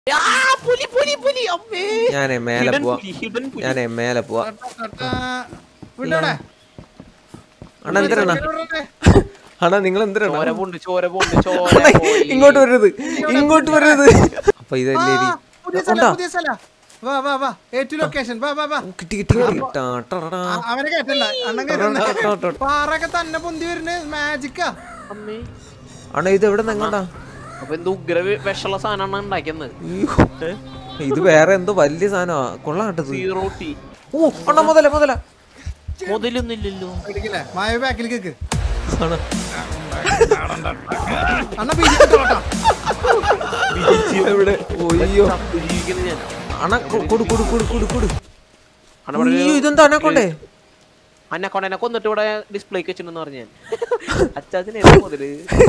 ആ, പുലി പുലി പുലി അമ്മേ ഞാനേ മേലെ Hidden പോവാ പുലി, hidden പുലി. ഞാനേ മേലെ പോവാ വിടോടെ അണ്ണാ എന്തിനാ അണ്ണാ നിങ്ങൾ എന്തിനാ ചോര പോണ്ട് ചോര പോണ്ട് ചോര അണ്ണാ, പോയി. ഇങ്ങോട്ട് വരരുത് ഇങ്ങോട്ട് വരരുത് അപ്പൊ ഇതല്ലേ രീതി. പുതിയ സ്ഥലം ഉണ്ടാ? പുതിയ സ്ഥലം വാ വാ വാ ഏറ്റു ലൊക്കേഷൻ വാ വാ വാ കിട്ടി കിട്ടി കിട്ടി ടാ, ടടടാ. ആ, അവനെ കേട്ടല്ല അണ്ണൻ കേട്ടണ്ട പാറൊക്കെ തന്നെ പൊന്തി വരുന്ന മാജിക്കാ അമ്മേ. അണ്ണാ ഇത് എവിടെ നിന്ന് എങ്ങോട്ടാ അപ്പൊ എന്ത് ഉഗ്ര വി- വിഷമുള്ള സാധനമാണ് ഉണ്ടാക്കിയത് അയ്യോ. ഇത് വേറെ എന്തോ വലിയ സാധനമാ കൊള്ളാട്ടത് സീറോ ടി ഓ അണ്ണാ മുതല മുതല മുതലൊന്നുമില്ലല്ലോ പേടിക്കില്ലേ മായ ബാക്കിൽ കേക്ക് അണ്ണാ അണ്ണ പീജിട്ടോട്ടാ എവിടെ ഒയ്യോ ജീവിക്കുന്നത് ഞാൻ അണ്ണാ കൊ- കൊടു കൊടു കൊടു കൊടു കൊടു അണ്ണാ ഇവിടെ അയ്യോ ഇതെന്താ അണ്ണാ കൊണ്ടേ അന്നെ കൊണ്ടെന്നെ കൊന്നിട്ട് ഇവിടെ ഡിസ്പ്ലേക്ക് വെച്ചിട്ടുണ്ടെന്ന് പറഞ്ഞു ഞാൻ അച്ചാച്ചനെ മുതല്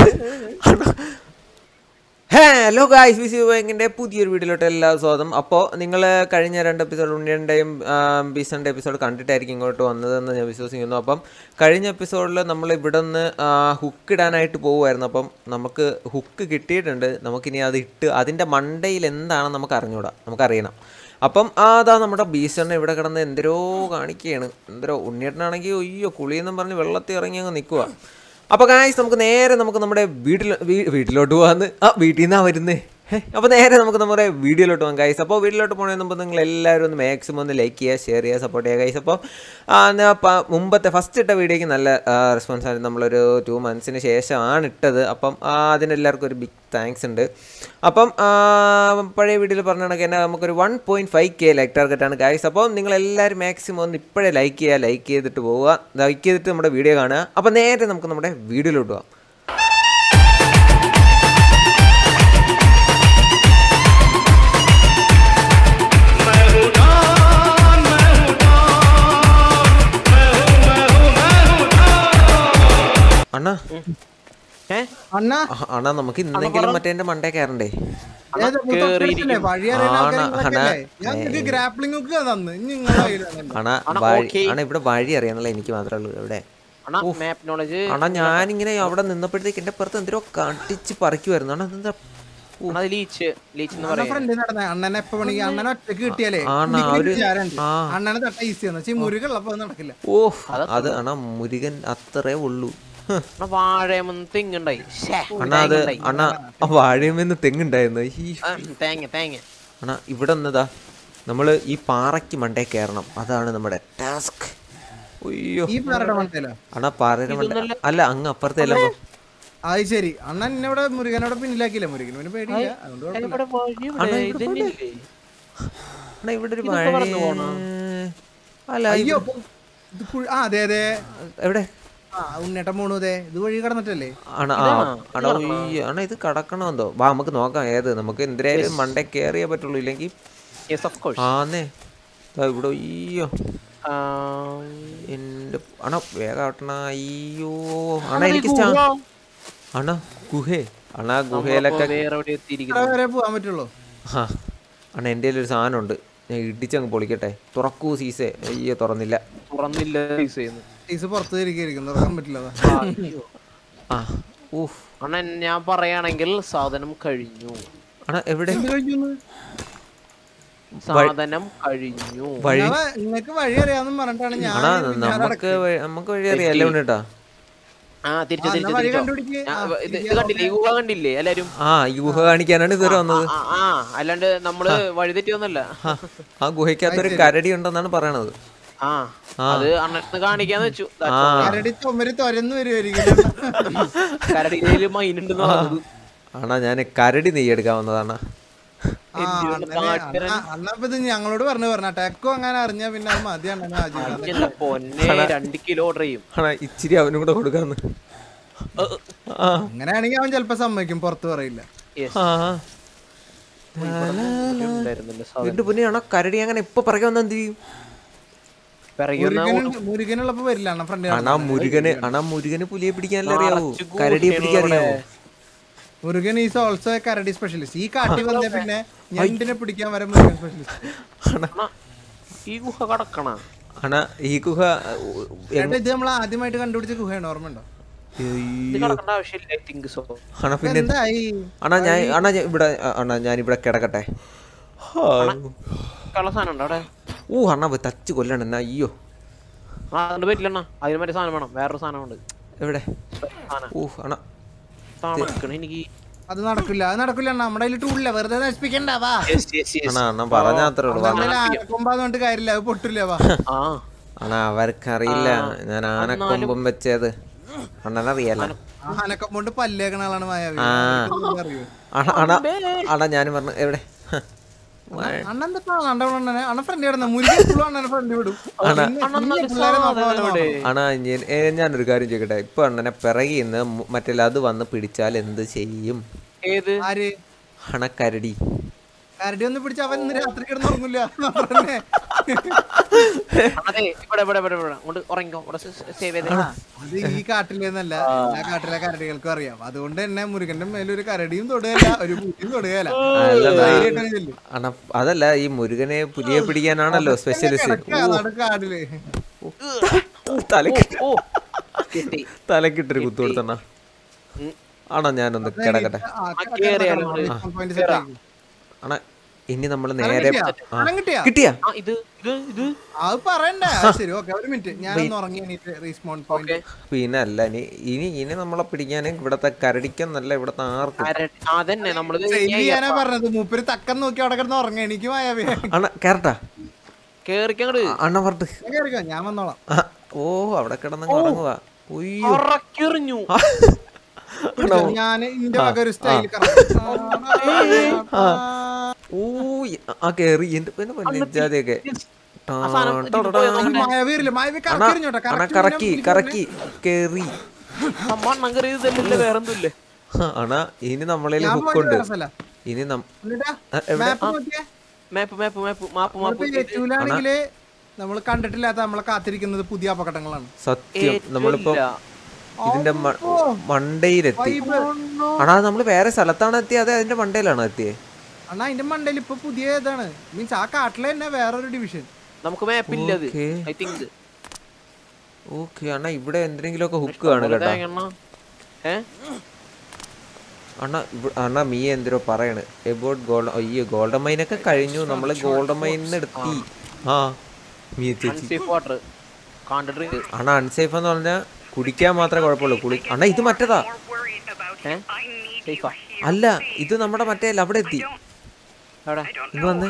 ഹലോ ഗായ്സ് വിസി ബാങ്കിൻ്റെ പുതിയൊരു വീഡിയോയിലോട്ട് എല്ലാവരും സ്വാഗതം അപ്പോൾ നിങ്ങൾ കഴിഞ്ഞ രണ്ട് എപ്പിസോഡ് ഉണ്ണിയൻ്റെയും ബീസൻ്റെ എപ്പിസോഡ് കണ്ടിട്ടായിരിക്കും ഇങ്ങോട്ട് വന്നതെന്ന് ഞാൻ വിശ്വസിക്കുന്നു അപ്പം കഴിഞ്ഞ എപ്പിസോഡിൽ നമ്മൾ ഇവിടെ നിന്ന് ഹുക്ക് ഇടാനായിട്ട് പോകുമായിരുന്നു അപ്പം നമുക്ക് ഹുക്ക് കിട്ടിയിട്ടുണ്ട് നമുക്കിനി അത് ഇട്ട് അതിൻ്റെ മണ്ടയിൽ എന്താണെന്ന് നമുക്ക് അറിഞ്ഞൂടാ നമുക്കറിയണം അപ്പം ആ, അതാ നമ്മുടെ ബീസണ്ണ ഇവിടെ കിടന്ന് എന്തരോ കാണിക്കുകയാണ് എന്തരോ ഉണ്ണിയേട്ടനാണെങ്കിൽ അയ്യോ കുളിയെന്നും പറഞ്ഞ് വെള്ളത്തിൽ ഇറങ്ങി അങ്ങ് നിൽക്കുക അപ്പോൾ ഗായ്സ് നമുക്ക് നേരെ നമുക്ക് നമ്മുടെ വീട്ടിൽ വീ- വീട്ടിലോട്ട് പോകാന്ന് ആ വീട്ടിൽ നിന്നാ വരുന്നേ അപ്പോൾ നേരെ നമുക്ക് നമ്മുടെ വീഡിയോയിലോട്ട് പോകാം ഗൈസ് അപ്പോൾ വീട്ടിലോട്ട് പോകണമെന്ന് മുമ്പ് നിങ്ങൾ എല്ലാവരും ഒന്ന് മാക്സിമം ഒന്ന് ലൈക്ക് ചെയ്യുക ഷെയർ ചെയ്യുക സപ്പോർട്ട് ചെയ്യുക ഗൈസ് അപ്പോൾ ആ, എന്നാ പ- മുമ്പത്തെ ഫസ്റ്റ് ഇട്ട വീഡിയോയ്ക്ക് നല്ല റെസ്പോൺസ് ആയിരുന്നു നമ്മളൊരു ടു മന്ത്സിന് ശേഷമാണ് ഇട്ടത് അപ്പം ആ, അതിനെല്ലാവർക്കും ഒരു ബിഗ് താങ്ക്സ് ഉണ്ട് അപ്പം ആ, പഴയ വീഡിയോയിൽ പറഞ്ഞ കണക്ക് തന്നെ നമുക്കൊരു one point five K like ടാർഗറ്റാണ് ഗൈസ് അപ്പോൾ നിങ്ങളെല്ലാവരും മാക്സിമം ഒന്ന് ഇപ്പോഴേ ലൈക്ക് ചെയ്യുക ലൈക്ക് ചെയ്തിട്ട് പോവുക ലൈക്ക് ചെയ്തിട്ട് നമ്മുടെ വീഡിയോ കാണുക അപ്പോൾ നേരെ നമുക്ക് നമ്മുടെ വീഡിയോയിലോട്ട് പോകാം അണ്ണാ ഏ അണ്ണ ആ, അണ്ണാ നമുക്ക് ഇന്നെങ്കിലും മറ്റേ എൻ്റെ മണ്ടേ കയറണ്ടേ ഏത് തൊട്ടടുത്തല്ലേ? വഴി അറിയുന്ന ആണ്, ആൾക്കാരെ ആണ്. ഞാൻ നിങ്ങൾക്ക് ഗ്രാപ്ലിംഗ് ഒക്കെ തന്ന് ഇനി നിങ്ങളെ കയ്യിലാണ്. അണ അണ്ണാ, വഴി okay. അണ ഇവിടെ വഴി അറിയാന്നുള്ള എനിക്ക് മാത്രമേ ഉള്ളൂ ഇവിടെ അണ്ണാ മാപ്പ് നോളജ് അണ ഞാനിങ്ങനെ അവിടെ നിന്നപ്പോഴത്തേക്ക് എൻ്റെ പുറത്ത് എന്തോ കട്ടിച്ച് പറിക്കുമായിരുന്നു അണ എന്താ അണ്ണാ അത് ലീച്ച് ലീച്ച് എന്ന് അണ്ണൻ പറയാം ഫ്രണ്ടിൽ നടന്ന അണ്ണനെ എപ്പോ വേണമെങ്കിൽ അണ്ണനെ ഒറ്റക്ക് കിട്ടിയാലേ ആണോ, ഉണ്ണിക്ക് അവര്- വിചാരമുണ്ട്. ആ. അണ്ണനെ തട്ട ഈസിയാണ് പക്ഷെ മുരുകളുള്ളപ്പോ അത് നടക്കില്ല ഓ അത് അണ മുരുകൻ അത്രേ ഉള്ളൂ ഹ്. അണ്ണാ വാഴയെന്ന് തെങ്ങുണ്ടായി ശ്ശേ, അണ്ണ അത് തേങ്ങ ഉണ്ടായി. അണ്ണ ആ വാഴയുമെന്ന് തെങ്ങുണ്ടായിരുന്നു ഈ ആ, തേങ്ങ തേങ്ങ അണ്ണ ഇവിടെ നിന്നതാ നമ്മൾ ഈ പാറയ്ക്ക് മണ്ടേ കയറണം അതാണ് നമ്മുടെ ടാസ്ക് അയ്യോ ഈ പാറയുടെ മണ്ടയിലോ അണ്ണ പാറയുടെ മണ്ട അല്ല അങ്ങ് അപ്പുറത്തെ അല്ല അത് ശരി അണ്ണൻ എന്നോട് മുരുകനോട് പിന്നിലാക്കിയില്ല മുരുകൻ പിന്നെ പേടിയില്ല അതുകൊണ്ട് കുഴപ്പമില്ല. ഇവിടെ വഴി ഇവിടെ ഇതന്നെയല്ലേ? അണ്ണ ഇവിടെ ഒരു ഇതൊക്കെ വഴി നടന്നു പോണോ? അല്ല അയ്യോ അപ്പൊ ഇത് കുഴി- ആ അതെ അതെ എവിടെ ആ ഉണ്ണേട്ടൻ പോണു അതെ ഇത് വഴി കടന്നിട്ടല്ലേ അണ ആ അണ ഉയ്യ്. അണ ഇത് കടക്കണമെന്തോ വാ നമുക്ക് നോക്കാം ഏത് നമുക്ക് എന്തിനായാലും മണ്ടേ കയറിയേ പറ്റുള്ളൂ ഇല്ലെങ്കിൽ Yes, of course. ആന്നേ ദാ ഇവിടെ അയ്യോ ആ, എൻ്റെ അണ വേഗം ആട്ടണ അയ്യോ അണ എനിക്ക് സ്റ്റാ അണ ഗുഹേ അണ ഗുഹയിലൊക്കെ നമ്മളിപ്പോ വേറെ എവിടെ എത്തിയിരിക്കുന്നു ഇവിടെ വരെ പോവാൻ പറ്റുള്ളൂ ആ അണ എൻ്റെ ഒരു സാധനമുണ്ട് ഞാൻ ഇടിച്ചങ്ങ് പൊളിക്കട്ടെ തുറക്കൂ സീസേ അയ്യോ തുറന്നില്ല തുറന്നില്ല യൂസ് ചെയ്യുന്നു ടീസ് പുറത്ത് ഇരിക്കും തുറക്കാൻ പറ്റില്ല അതാ. അയ്യോ. ആ ഊഫ് അണ്ണാ ഞാൻ പറയുകയാണെങ്കിൽ സാധനം കഴിഞ്ഞു അണ എവിടെ എന്ത് കഴിഞ്ഞു സാധനം കഴിഞ്ഞു വഴി നിങ്ങളെ നിങ്ങക്ക് വഴി അറിയാമെന്നും പറഞ്ഞിട്ടാണ് ഞാൻ അണ ഇങ്ങനെ പിന്നാലെ നമുക്ക് വഴി- നമുക്ക് വഴി അറിയാലോ കേട്ടാ ആ തിരിച്ചു ആ, എന്നാ തിരിച്ചു വഴി തിരിച്ചോ. കണ്ടുപിടിക്ക്. ആ, ആ, ഇത് ഇത് കണ്ടില്ലേ ഈ ഗുഹ കണ്ടില്ലേ എല്ലാരും ആ ഈ ഗുഹ കാണിക്കാനാണ് ഇതുവരെ വന്നത് ആ ആ അല്ലാണ്ട് നമ്മള് വഴി തെറ്റിയൊന്നല്ല ആ, ആ ഗുഹയ്ക്കകത്തൊരു കരടി ഉണ്ടെന്നാണ് പറയണത് ആ അത് അണ്ണന് കാണിക്കാന്ന് വെച്ചു ആ കരടി ചുമര് തുരന്ന് വരുമായിരിക്കും കരടിയില് മൈനുണ്ടെന്ന് പറഞ്ഞത് ആണാ ഞാൻ കരടി നെയ്യെടുക്കാൻ വന്നതാണ് ആ, അണ്ണനെ- അണ്ണ- അണ്ണപ്പൊ ഇത് ഞങ്ങളോട് പറഞ്ഞു പറഞ്ഞ ടെക്കോ അങ്ങനെ അറിഞ്ഞാ പിന്നെ അത് മതി അണ്ണനെ ആജീവനാന്ത. എന്റെ പൊന്നെ രണ്ട് കിലോ ഓർഡർ ചെയ്യും ആണാ ഇച്ചിരി അവനും കൂടെ കൊടുക്കാന്ന് ആ അങ്ങനെയാണെങ്കിൽ അവൻ ചിലപ്പോ സമ്മതിക്കും പുറത്ത് പറയില്ല Yes. ആ ഉണ്ടായിരുന്നല്ലോ സാധനം. എന്റെ പൊന്നെ ആണോ കരടി അങ്ങനെ ഇപ്പൊ പറയാൻ വന്ന എന്ത് ചെയ്യും പിറകെ വന്ന മുരുകനുണ്ട് മുരുകനുള്ളപ്പോ വരില്ല അണ്ണ ഫ്രണ്ട് അണാ മുരുകന് അണാ മുരുകന് പുലിയെ പിടിക്കാനല്ലേ അറിയാവൂ നിറച്ച് കരടിയെ പിടിക്കാൻ ഗുഹയാണ് അറിയാവോ മുരുകൻ ഈസ് ഓൾസോ കരടി സ്പെഷ്യലിസ്റ്റ് ഈ കാട്ടി വന്ന പിന്നെ ഞണ്ടിനെ പിടിക്കാൻ വരെ മുരുകൻ സ്പെഷ്യലിസ്റ്റ് അണ്ണാ, ഈ ഗുഹ കടക്കണ അണ ഈ ഗുഹ ചേട്ടാ ഇത് നമ്മൾ ആദ്യമായിട്ട് കണ്ടുപിടിച്ച ഗുഹയാണ് ഓർമ്മയുണ്ടോ ഇത് അയ്യോ കിടക്കേണ്ട ആവശ്യമില്ല ഐ തിങ്ക് സോ അണ പിന്നെ എന്തായി അണ്ണാ ഞാൻ അണ്ണാ ഞാൻ ഇവിടെ അണ്ണാ ഞാൻ ഇവിടെ കിടക്കട്ടെ ഹാ. കള സാധനം ഉണ്ടോ അവിടെ ഊ അണ്ണാ പോയി തച്ച് കൊല്ലണം എന്നാ അയ്യോ ആ അതുകൊണ്ട് പറ്റില്ലണ്ണ അതിന് മറ്റേ സാധനം വേണം വേറൊരു സാധനം ഉണ്ട് എവിടെ സാധനം ഊ അണ്ണാ തണുക്കണ എനിക്ക് അത് നടക്കില്ല അത് നടക്കില്ല നമ്മുടെ കയ്യിൽ ടൂളില്ല വെറുതെ നശിപ്പിക്കണ്ട വാ Yes, yes, yes. അണ്ണാ അണ്ണാ പറഞ്ഞ അത്രേ ഉള്ളൂ നമ്മുടെ കയ്യിൽ ആനക്കൊമ്പാന്ന് പറഞ്ഞിട്ട് കാര്യമില്ല അത് പൊട്ടില്ല വാ ആ അണ്ണാ അവർക്കറിയില്ല ഞാൻ ആനക്കൊമ്പം വെച്ചത് അണ്ണനറിയാലോ ആ ആനക്കൊമ്പ് കൊണ്ട് പല്ലേക്കണ ആളാണ് മായാവി ആ. അവർക്കൊന്നും അറിയോ അണ അണ അണ ഞാൻ പറഞ്ഞു എവിടെ ഹ. അണ്ണൻ എന്താ അണ്ണനെ അണ്ണ ഫ്രണ്ട് കിടന്ന മുരുകൻ എപ്പോഴും അണ്ണനെ ഫ്രണ്ട് വിടും പിന്നെ- പിന്നെ പിള്ളേരെ നോക്കാൻ പോലെ നോക്കണം. അണ ഞാൻ ഏ, ഞാനൊരു കാര്യം ചോദിക്കട്ടെ ഇപ്പൊ അണ്ണനെ പിറകിൽ നിന്ന് മറ്റേ അത് വന്ന് പിടിച്ചാൽ എന്ത് ചെയ്യും ഏത് ആര് അണക്കരടി കരടി ഒന്ന് പിടിച്ച് അവൻ ഇന്ന് രാത്രി കിടന്ന് ഉറങ്ങില്ല പറഞ്ഞേ അതെ ഇവിടെ ഇവിടെ ഇവിടെ ഇവിടെ അങ്ങോട്ട് ഉറങ്ങിക്കോ ഇവിടെ സേവ് ചെയ്തേ അത് ഈ കാട്ടിലേന്നല്ല എല്ലാ കാട്ടിലെ കരടികൾക്കും അറിയാം അതുകൊണ്ട് തന്നെ മുരുകന്റെ മേലൊരു കരടിയും തൊടുകയല്ല ഒരു പൂറ്റിയും തൊടുകയല്ല ധൈര്യമായിട്ടാണ് ചെല്ലും. അണ അതല്ല ഈ മുരുകനെ പുലിയെ പിടിക്കാനാണല്ലോ സ്പെഷ്യലിസ്റ്റ് കിടക്കാ നടു കാടില് തലക്ക് ഓ കിട്ടി തലക്കിട്ടൊരു കുത്തു കൊടുത്തണ്ണ ഉം. ആണോ ഞാനൊന്ന് കിടക്കട്ടെ ആ, കിടക്കാം, കേറിയാലോ കിടക്കാം. നമ്മള്? point set ആക്കി. അണ ഇനി നമ്മൾ സ്ഥലം നേരെ കിട്ടിയാ? ആ. സ്ഥലം കിട്ടിയാ? കിട്ടിയാ ആ ഇത് ഇത് ഇത് അത് പറയണ്ട ആ, ശരി ഓക്കെ ഒരു മിനിറ്റ് ഞാനൊന്ന് ഉറങ്ങി എണീറ്റ് റീസ്പോൺ പോയിന്റ് പിന്നെ അല്ല ഇനി ഇനി ഇനി നമ്മളെ പിടിക്കാൻ ഇവിടത്തെ കരടിക്കെന്നല്ല ഇവിടത്തെ ആർക്കും അര- അതന്നെ നമ്മളിത് സേവ് ചെയ്യാനാ പറഞ്ഞത് മൂപ്പര് തക്കം നോക്കി അവിടെ കിടന്ന് ഉറങ്ങി എനിക്ക് മായാവി അണ കേറട്ടാ കേറിക്കങ്ങട് അണ്ണ പറഞ്ഞിട്ട് ഞാൻ കേറിക്കോ ഞാൻ വന്നോളാം ആ, ഓ അവിടെ കിടന്ന് ഉറങ്ങുക ഉയ്യോ ഉറക്കെറിഞ്ഞു ഞാൻ ഇന്റെ വക ഒരു സ്റ്റൈൽ ഊ ആ കേറി എന്റെ പിന്നെ പൊന്നിജാതിയൊക്കെ ആ സാധനം ഇതിന് പോയി നോക്കട്ടെ. മായാവീരില്ല മായാവി അണ കറക്കിരിഞ്ഞോട്ടെ അണ കറക്കി കറക്കി കേറി സമ്മണ്ണം കയറിയതല്ലേ വേറെന്തുല്ലേ ആ, അണ ഇനി നമ്മളതിൽ ഞാൻ ഹുക്ക് പോയിട്ട് ഉണ്ട് വേറെ സ്ഥലാ. ഇനി നം എന്നിട്ടാ ആ, എവിടെ? മാപ്പ് നോക്കിയേ മാപ്പ് മാപ്പ് മാപ്പ് മാപ്പ് മാപ്പ് നമ്മളിപ്പോ ഏറ്റൂലാണെങ്കില് നമ്മൾ കണ്ടിട്ടില്ലാത്ത നമ്മളെ കാത്തിരിക്കുന്നത് പുതിയ അപകടങ്ങളാണ് സത്യം നമ്മളിപ്പോ ഇല്ല. ഇതിന്റെ മ- മണ്ടയിലെത്തി അണാ നമ്മള് വേറെ സ്ഥലത്താണ് എത്തിയത് അതെ അതിന്റെ മണ്ടയിലാണോ എത്തിയത് അണ്ണാ അതിന്റെ മണ്ടയിൽ ഇപ്പൊ പുതിയ ഇതാണ് മീൻസ് ആ കാട്ടിലെ തന്നെ വേറൊരു ഡിവിഷൻ നമുക്ക് മാപ്പ് ഇല്ല അത് Okay. ഐ തിങ്ക് ഓക്കെ അണ്ണാ ഇവിടെ എന്തെങ്കിലും ഒക്കെ ഹുക്ക് കാണും കേട്ടാ ഏ അണ്ണ ഇവ- അണ്ണ മീ എന്തോ പറയണ് എബൌട്ട് ഗോൾഡ് അയ്യോ ഗോൾഡൻ മൈനൊക്കെ കഴിഞ്ഞു നമ്മള് ഗോൾഡൻ മൈനിന്ന് എടുത്തി ആ മീ ചേച്ചി അൺസേഫ് വാട്ടർ കണ്ടിട്ട് അണ്ണ അൺസേഫ് എന്ന് പറഞ്ഞാൽ കുടിക്കാൻ മാത്രമേ കുഴപ്പമുള്ളൂ കുളി അണ്ണ ഇത് മറ്റേതാ ഏ സേഫാ അല്ല ഇത് നമ്മുടെ മറ്റേ അവിടെ എത്തി എവിടെ ഇങ്ങ് വന്ന്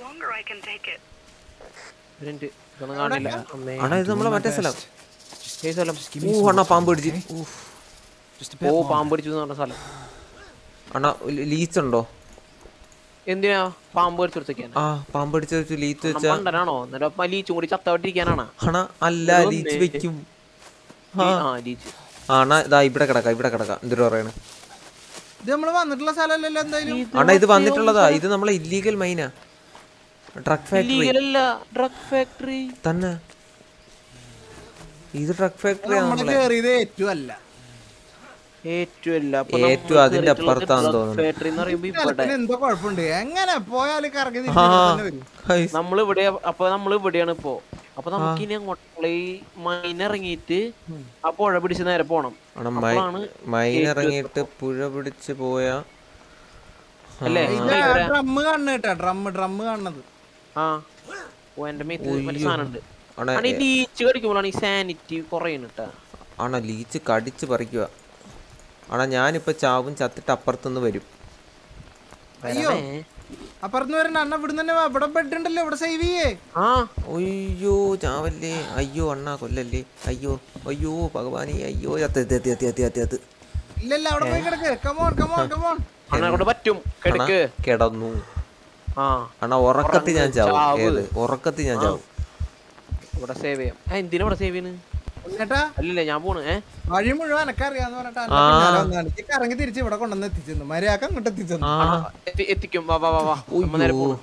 ഒരു മിനിറ്റ് ഇതൊന്നും കാണില്ല അമ്മേ അണ്ണാ ഇത് നമ്മളെ മറ്റേ സ്ഥലം ഏത് സ്ഥലം ഊ അണ്ണ പാമ്പ് പിടിച്ച് ഊഫ്. ഓ പാമ്പ് പിടിച്ചു എന്ന് പറഞ്ഞ സ്ഥലം അണ്ണ ലീച്ച് ഉണ്ടോ എന്തിനാ പാമ്പ് പിടിച്ചെടുത്തേക്കാൻ ആ പാമ്പ് പിടിച്ച് വെച്ച് ലീച്ച് വെച്ചാ മണ്ടനാണോ എന്നിട്ട് അപ്പൊ ലീച്ചും കൂടി ചത്തവട്ടിരിക്കാനാണോ അണ അല്ല ലീച്ച് വെക്കും ആ ആ ലീച്ച് ആ, അണ്ണാ ഇതാ ഇവിടെ കിടക്കാം ഇവിടെ കിടക്കാം എന്തൊരു പറയണ് ഇത് നമ്മള് വന്നിട്ടുള്ള സ്ഥലമല്ലല്ലോ എന്തായാലും അണ്ണാ ഇത് വന്നിട്ടുള്ളതാ ഇത് നമ്മളെ ഇല്ലീഗൽ മൈനാ ഡ്രഗ് ഫാക്ടറി ഇല്ലീഗലല്ല ഡ്രഗ് ഫാക്ടറി തന്നെ ഇത് ഡ്രഗ് ഫാക്ടറി നമ്മള് നമ്മളെ കേറിയത് ഏറ്റവും അല്ല ഏറ്റവും അല്ല ഏറ്റവും അതിന്റെ അപ്പുറത്താന്ന് തോന്നുന്നു. ഫാക്ടറി എന്ന് പറയുമ്പോ ഇവിടെ സ്ഥലത്തിന് എന്തോ കുഴപ്പമുണ്ട് എങ്ങനെ പോയാലും കറങ്ങി ആ തിരിച്ച് ഇവിടെ തന്നെ വരും. guys, നമ്മൾ ഇവിടെ അപ്പൊ നമ്മൾ ഇവിടെയാണ് ഇപ്പോ അപ്പൊ നമുക്ക് ഇനി അങ്ങോട്ടുള്ള ഈ മൈൻ ഇറങ്ങിയിട്ട് ആ പുഴ പിടിച്ച് നേരെ പോണം അണ്ണാ മൈ അപ്പോഴാണ് മൈൻ ഇറങ്ങിയിട്ട് പുഴ പിടിച്ച് പോയാ അല്ലേ ഇത് ഡ്രം കാണുന്ന കേട്ടാ ഡ്രം ഡ്രം കാണുന്നത് ആ ഓ എന്റെ മേത്ത് മറ്റേ സാധനം ഉണ്ട് അണ്ണാ ആണ് ഈ ലീച്ച് കടിക്കുമ്പോഴാണ് ഈ സാനിറ്റി കുറയുന്നുട്ടാ അണ്ണാ ലീച്ച് കടിച്ച് പറിക്കുക അണ്ണാ ഞാനിപ്പോ ചാവും ചത്തിട്ട് അപ്പുറത്തുനിന്ന് വരും അയ്യോ അപ്പുറത്ത് വരണ്ട അണ്ണ ഇവിടുന്ന് തന്നെ വാ. ഇവിടെ ബെഡ് ഉണ്ടല്ലോ ഇവിടെ സേവ് ചെയ്യേ ആ അയ്യോ ചാവല്ലേ അയ്യോ അണ്ണാ കൊല്ലല്ലേ അയ്യോ അയ്യോ ഭഗവാനെ അയ്യോ ചത്ത് എത്തി എത്തി എത്തി എത്തി എത്തി എത്തി ഇല്ലല്ല അവിടെ പോയി കിടക്ക് കമോൺ കമോൺ കമോൺ അണ്ണാ കൊണ്ട് പറ്റും കിടക്ക് കിടന്നു ആ അണ്ണാ ഉറക്കത്തിൽ ഞാൻ ചാവും ചാവ്. ഏത് ഉറക്കത്തിൽ ഞാൻ ചാവും ഇവിടെ സേവ് ചെയ്യാം ഏ, എന്തിനാ ഇവിടെ സേവ് ചെയ്യുന്നത് ചേട്ടാ അല്ലല്ലേ ഞാൻ പോണ് ഏ വഴി മുഴുവൻ എനക്കറിയാന്ന് പറഞ്ഞിട്ട് അന്റെ പിന്നാലെ വന്നതാണ്. ഈ കറങ്ങി തിരിച്ച് ഇവിടെ കൊണ്ടുവന്ന് എത്തിച്ചെന്നു മര്യാദ അങ്ങോട്ട് എത്തിച്ചെന്നു ആ എത്തി- എത്തിക്കും വാ വാ വാ വാ നമ്മ നേരെ പോണു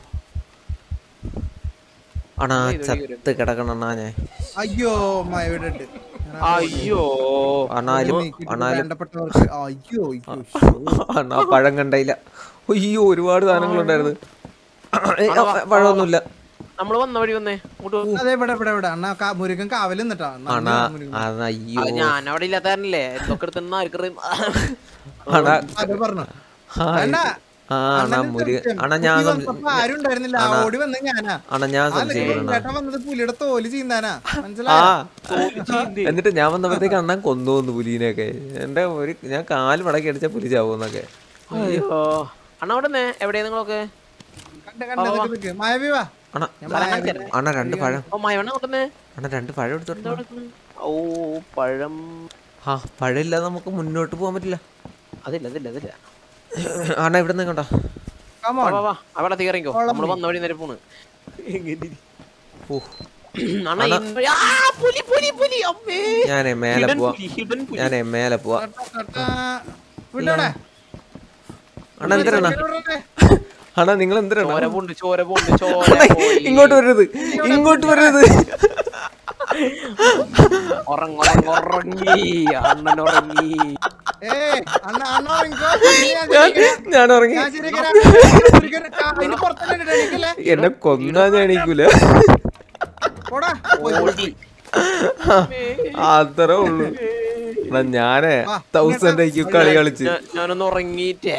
അണ്ണാ ചത്ത് കിടക്കണണ്ണാ ഞാൻ അയ്യോ മഴയുടെ ഉണ്ട് അയ്യോ അണ്ണാലും അണ്ണാലും വേണ്ടപ്പെട്ടവർക്ക് അയ്യോ അയ്യോ ശ്ശോ. അണ്ണാ പഴം കണ്ടയില്ല അയ്യോ ഒരുപാട് സാധനങ്ങളുണ്ടായിരുന്നു ഏയ്, ആ, പഴമൊന്നുമില്ല നമ്മള് വന്ന വഴി വന്നേ ഇങ്ങോട്ട് വാ. അതെ ഇവിടെ ഇവിടെ ഇവിടെ അണ്ണാ കാ- മുരുകൻ കാവൽ നിന്നിട്ടാ അണാ അണ അയ്യോ അത് ഞാൻ അവിടെ ഇല്ലാത്താരനല്ലേ എന്തൊക്കെ എടുത്തെന്ന് ആർക്കറിയാം അണ അത് പറഞ്ഞു ആ, അണ്ണാ ആ അണ മുരുക അണ ഞാൻ വന്നപ്പോ ആരും ഉണ്ടായിരുന്നില്ല ഓടി വന്ന ഞാനാ അണ ഞാൻ ആ സംശയിക്കണം ചേട്ടൻ വന്നത് പുലിയുടെ തോല് ചീന്താനാ ആ മനസ്സിലായോ എന്നിട്ട് ഞാൻ വന്നപ്പോഴത്തേക്ക് അണ്ണൻ കൊന്നു വന്നു പുലിനെയൊക്കെ എന്റെ ഒരു ഞാൻ കാല് മടക്കി അടിച്ച പുലി ചാവൂന്നൊക്കെ അയ്യോ അണ്ണ അവിടെ നിന്നേ എവിടെയാ നിങ്ങളൊക്കെ കണ്ട കണ്ട നിക്ക് നിക്ക്. മായവി വാ അണ ഞാൻ മായവി അണ രണ്ട് പഴം ഓ മയവണ്ണ കൊണ്ടുവന്നേ അണ രണ്ട് പഴം എടുത്തോണ്ട് ഓ പഴം ആ പഴമില്ലാതെ നമുക്ക് മുന്നോട്ട് പോകാൻ പറ്റില്ല അതില്ല അതില്ല അതില്ല അണ ഇവിടെ നിന്ന് കണ്ടോ Come വാ on. വാ വാ അവിടെ തീറിക്കോ നമ്മള് വന്ന വഴി നേരെ പോണ് ഓ അണ്ണാ ഈ- ആ, പുലി പുലി പുലി അമ്മേ ഞാനേ മേലെ Hidden പോവാ പുലി, hidden പുലി. ഞാനേ മേലെ പോവാ ടാ, വിടടെ. അണ എന്തിനാ വിടടെ. അണ നിങ്ങൾ എന്തിനാണ് ചോര പോണ്ട് ചോര പോണ്ട് ചോര അണ, പോയി. ഇങ്ങോട്ട് വരരുത് ഇങ്ങോട്ട് വരരുത് ഉറങ്ങ്, ഉറങ്ങ്, ഉറങ്ങി അണ്ണൻ ഉറങ്ങി ഏയ്, അണ്ണ അണ്ണ ഉറങ്ങിക്കോ. ഇനി ഞാൻ ഞാൻ ശരിയാക്കാം. ഞാൻ ഉറങ്ങി ഞാൻ ശരിയാക്കാം. മുരുകൻ, ആ, അതിന് പുറത്തല്ലേ ഇടണേ, എണീക്കല്ലേ? എന്നെ കൊന്നാ ഞാൻ എണീക്കൂല പോടാ. പോയി, പോയി. ഓടി അത്രേ ഉള്ളൂ എടാ, ഞാനേ വാ, തൗസൻഡ് ഐക്യു കളി കളിച്ച് ഞാൻ- ഞാനൊന്ന് ഉറങ്ങിട്ടേ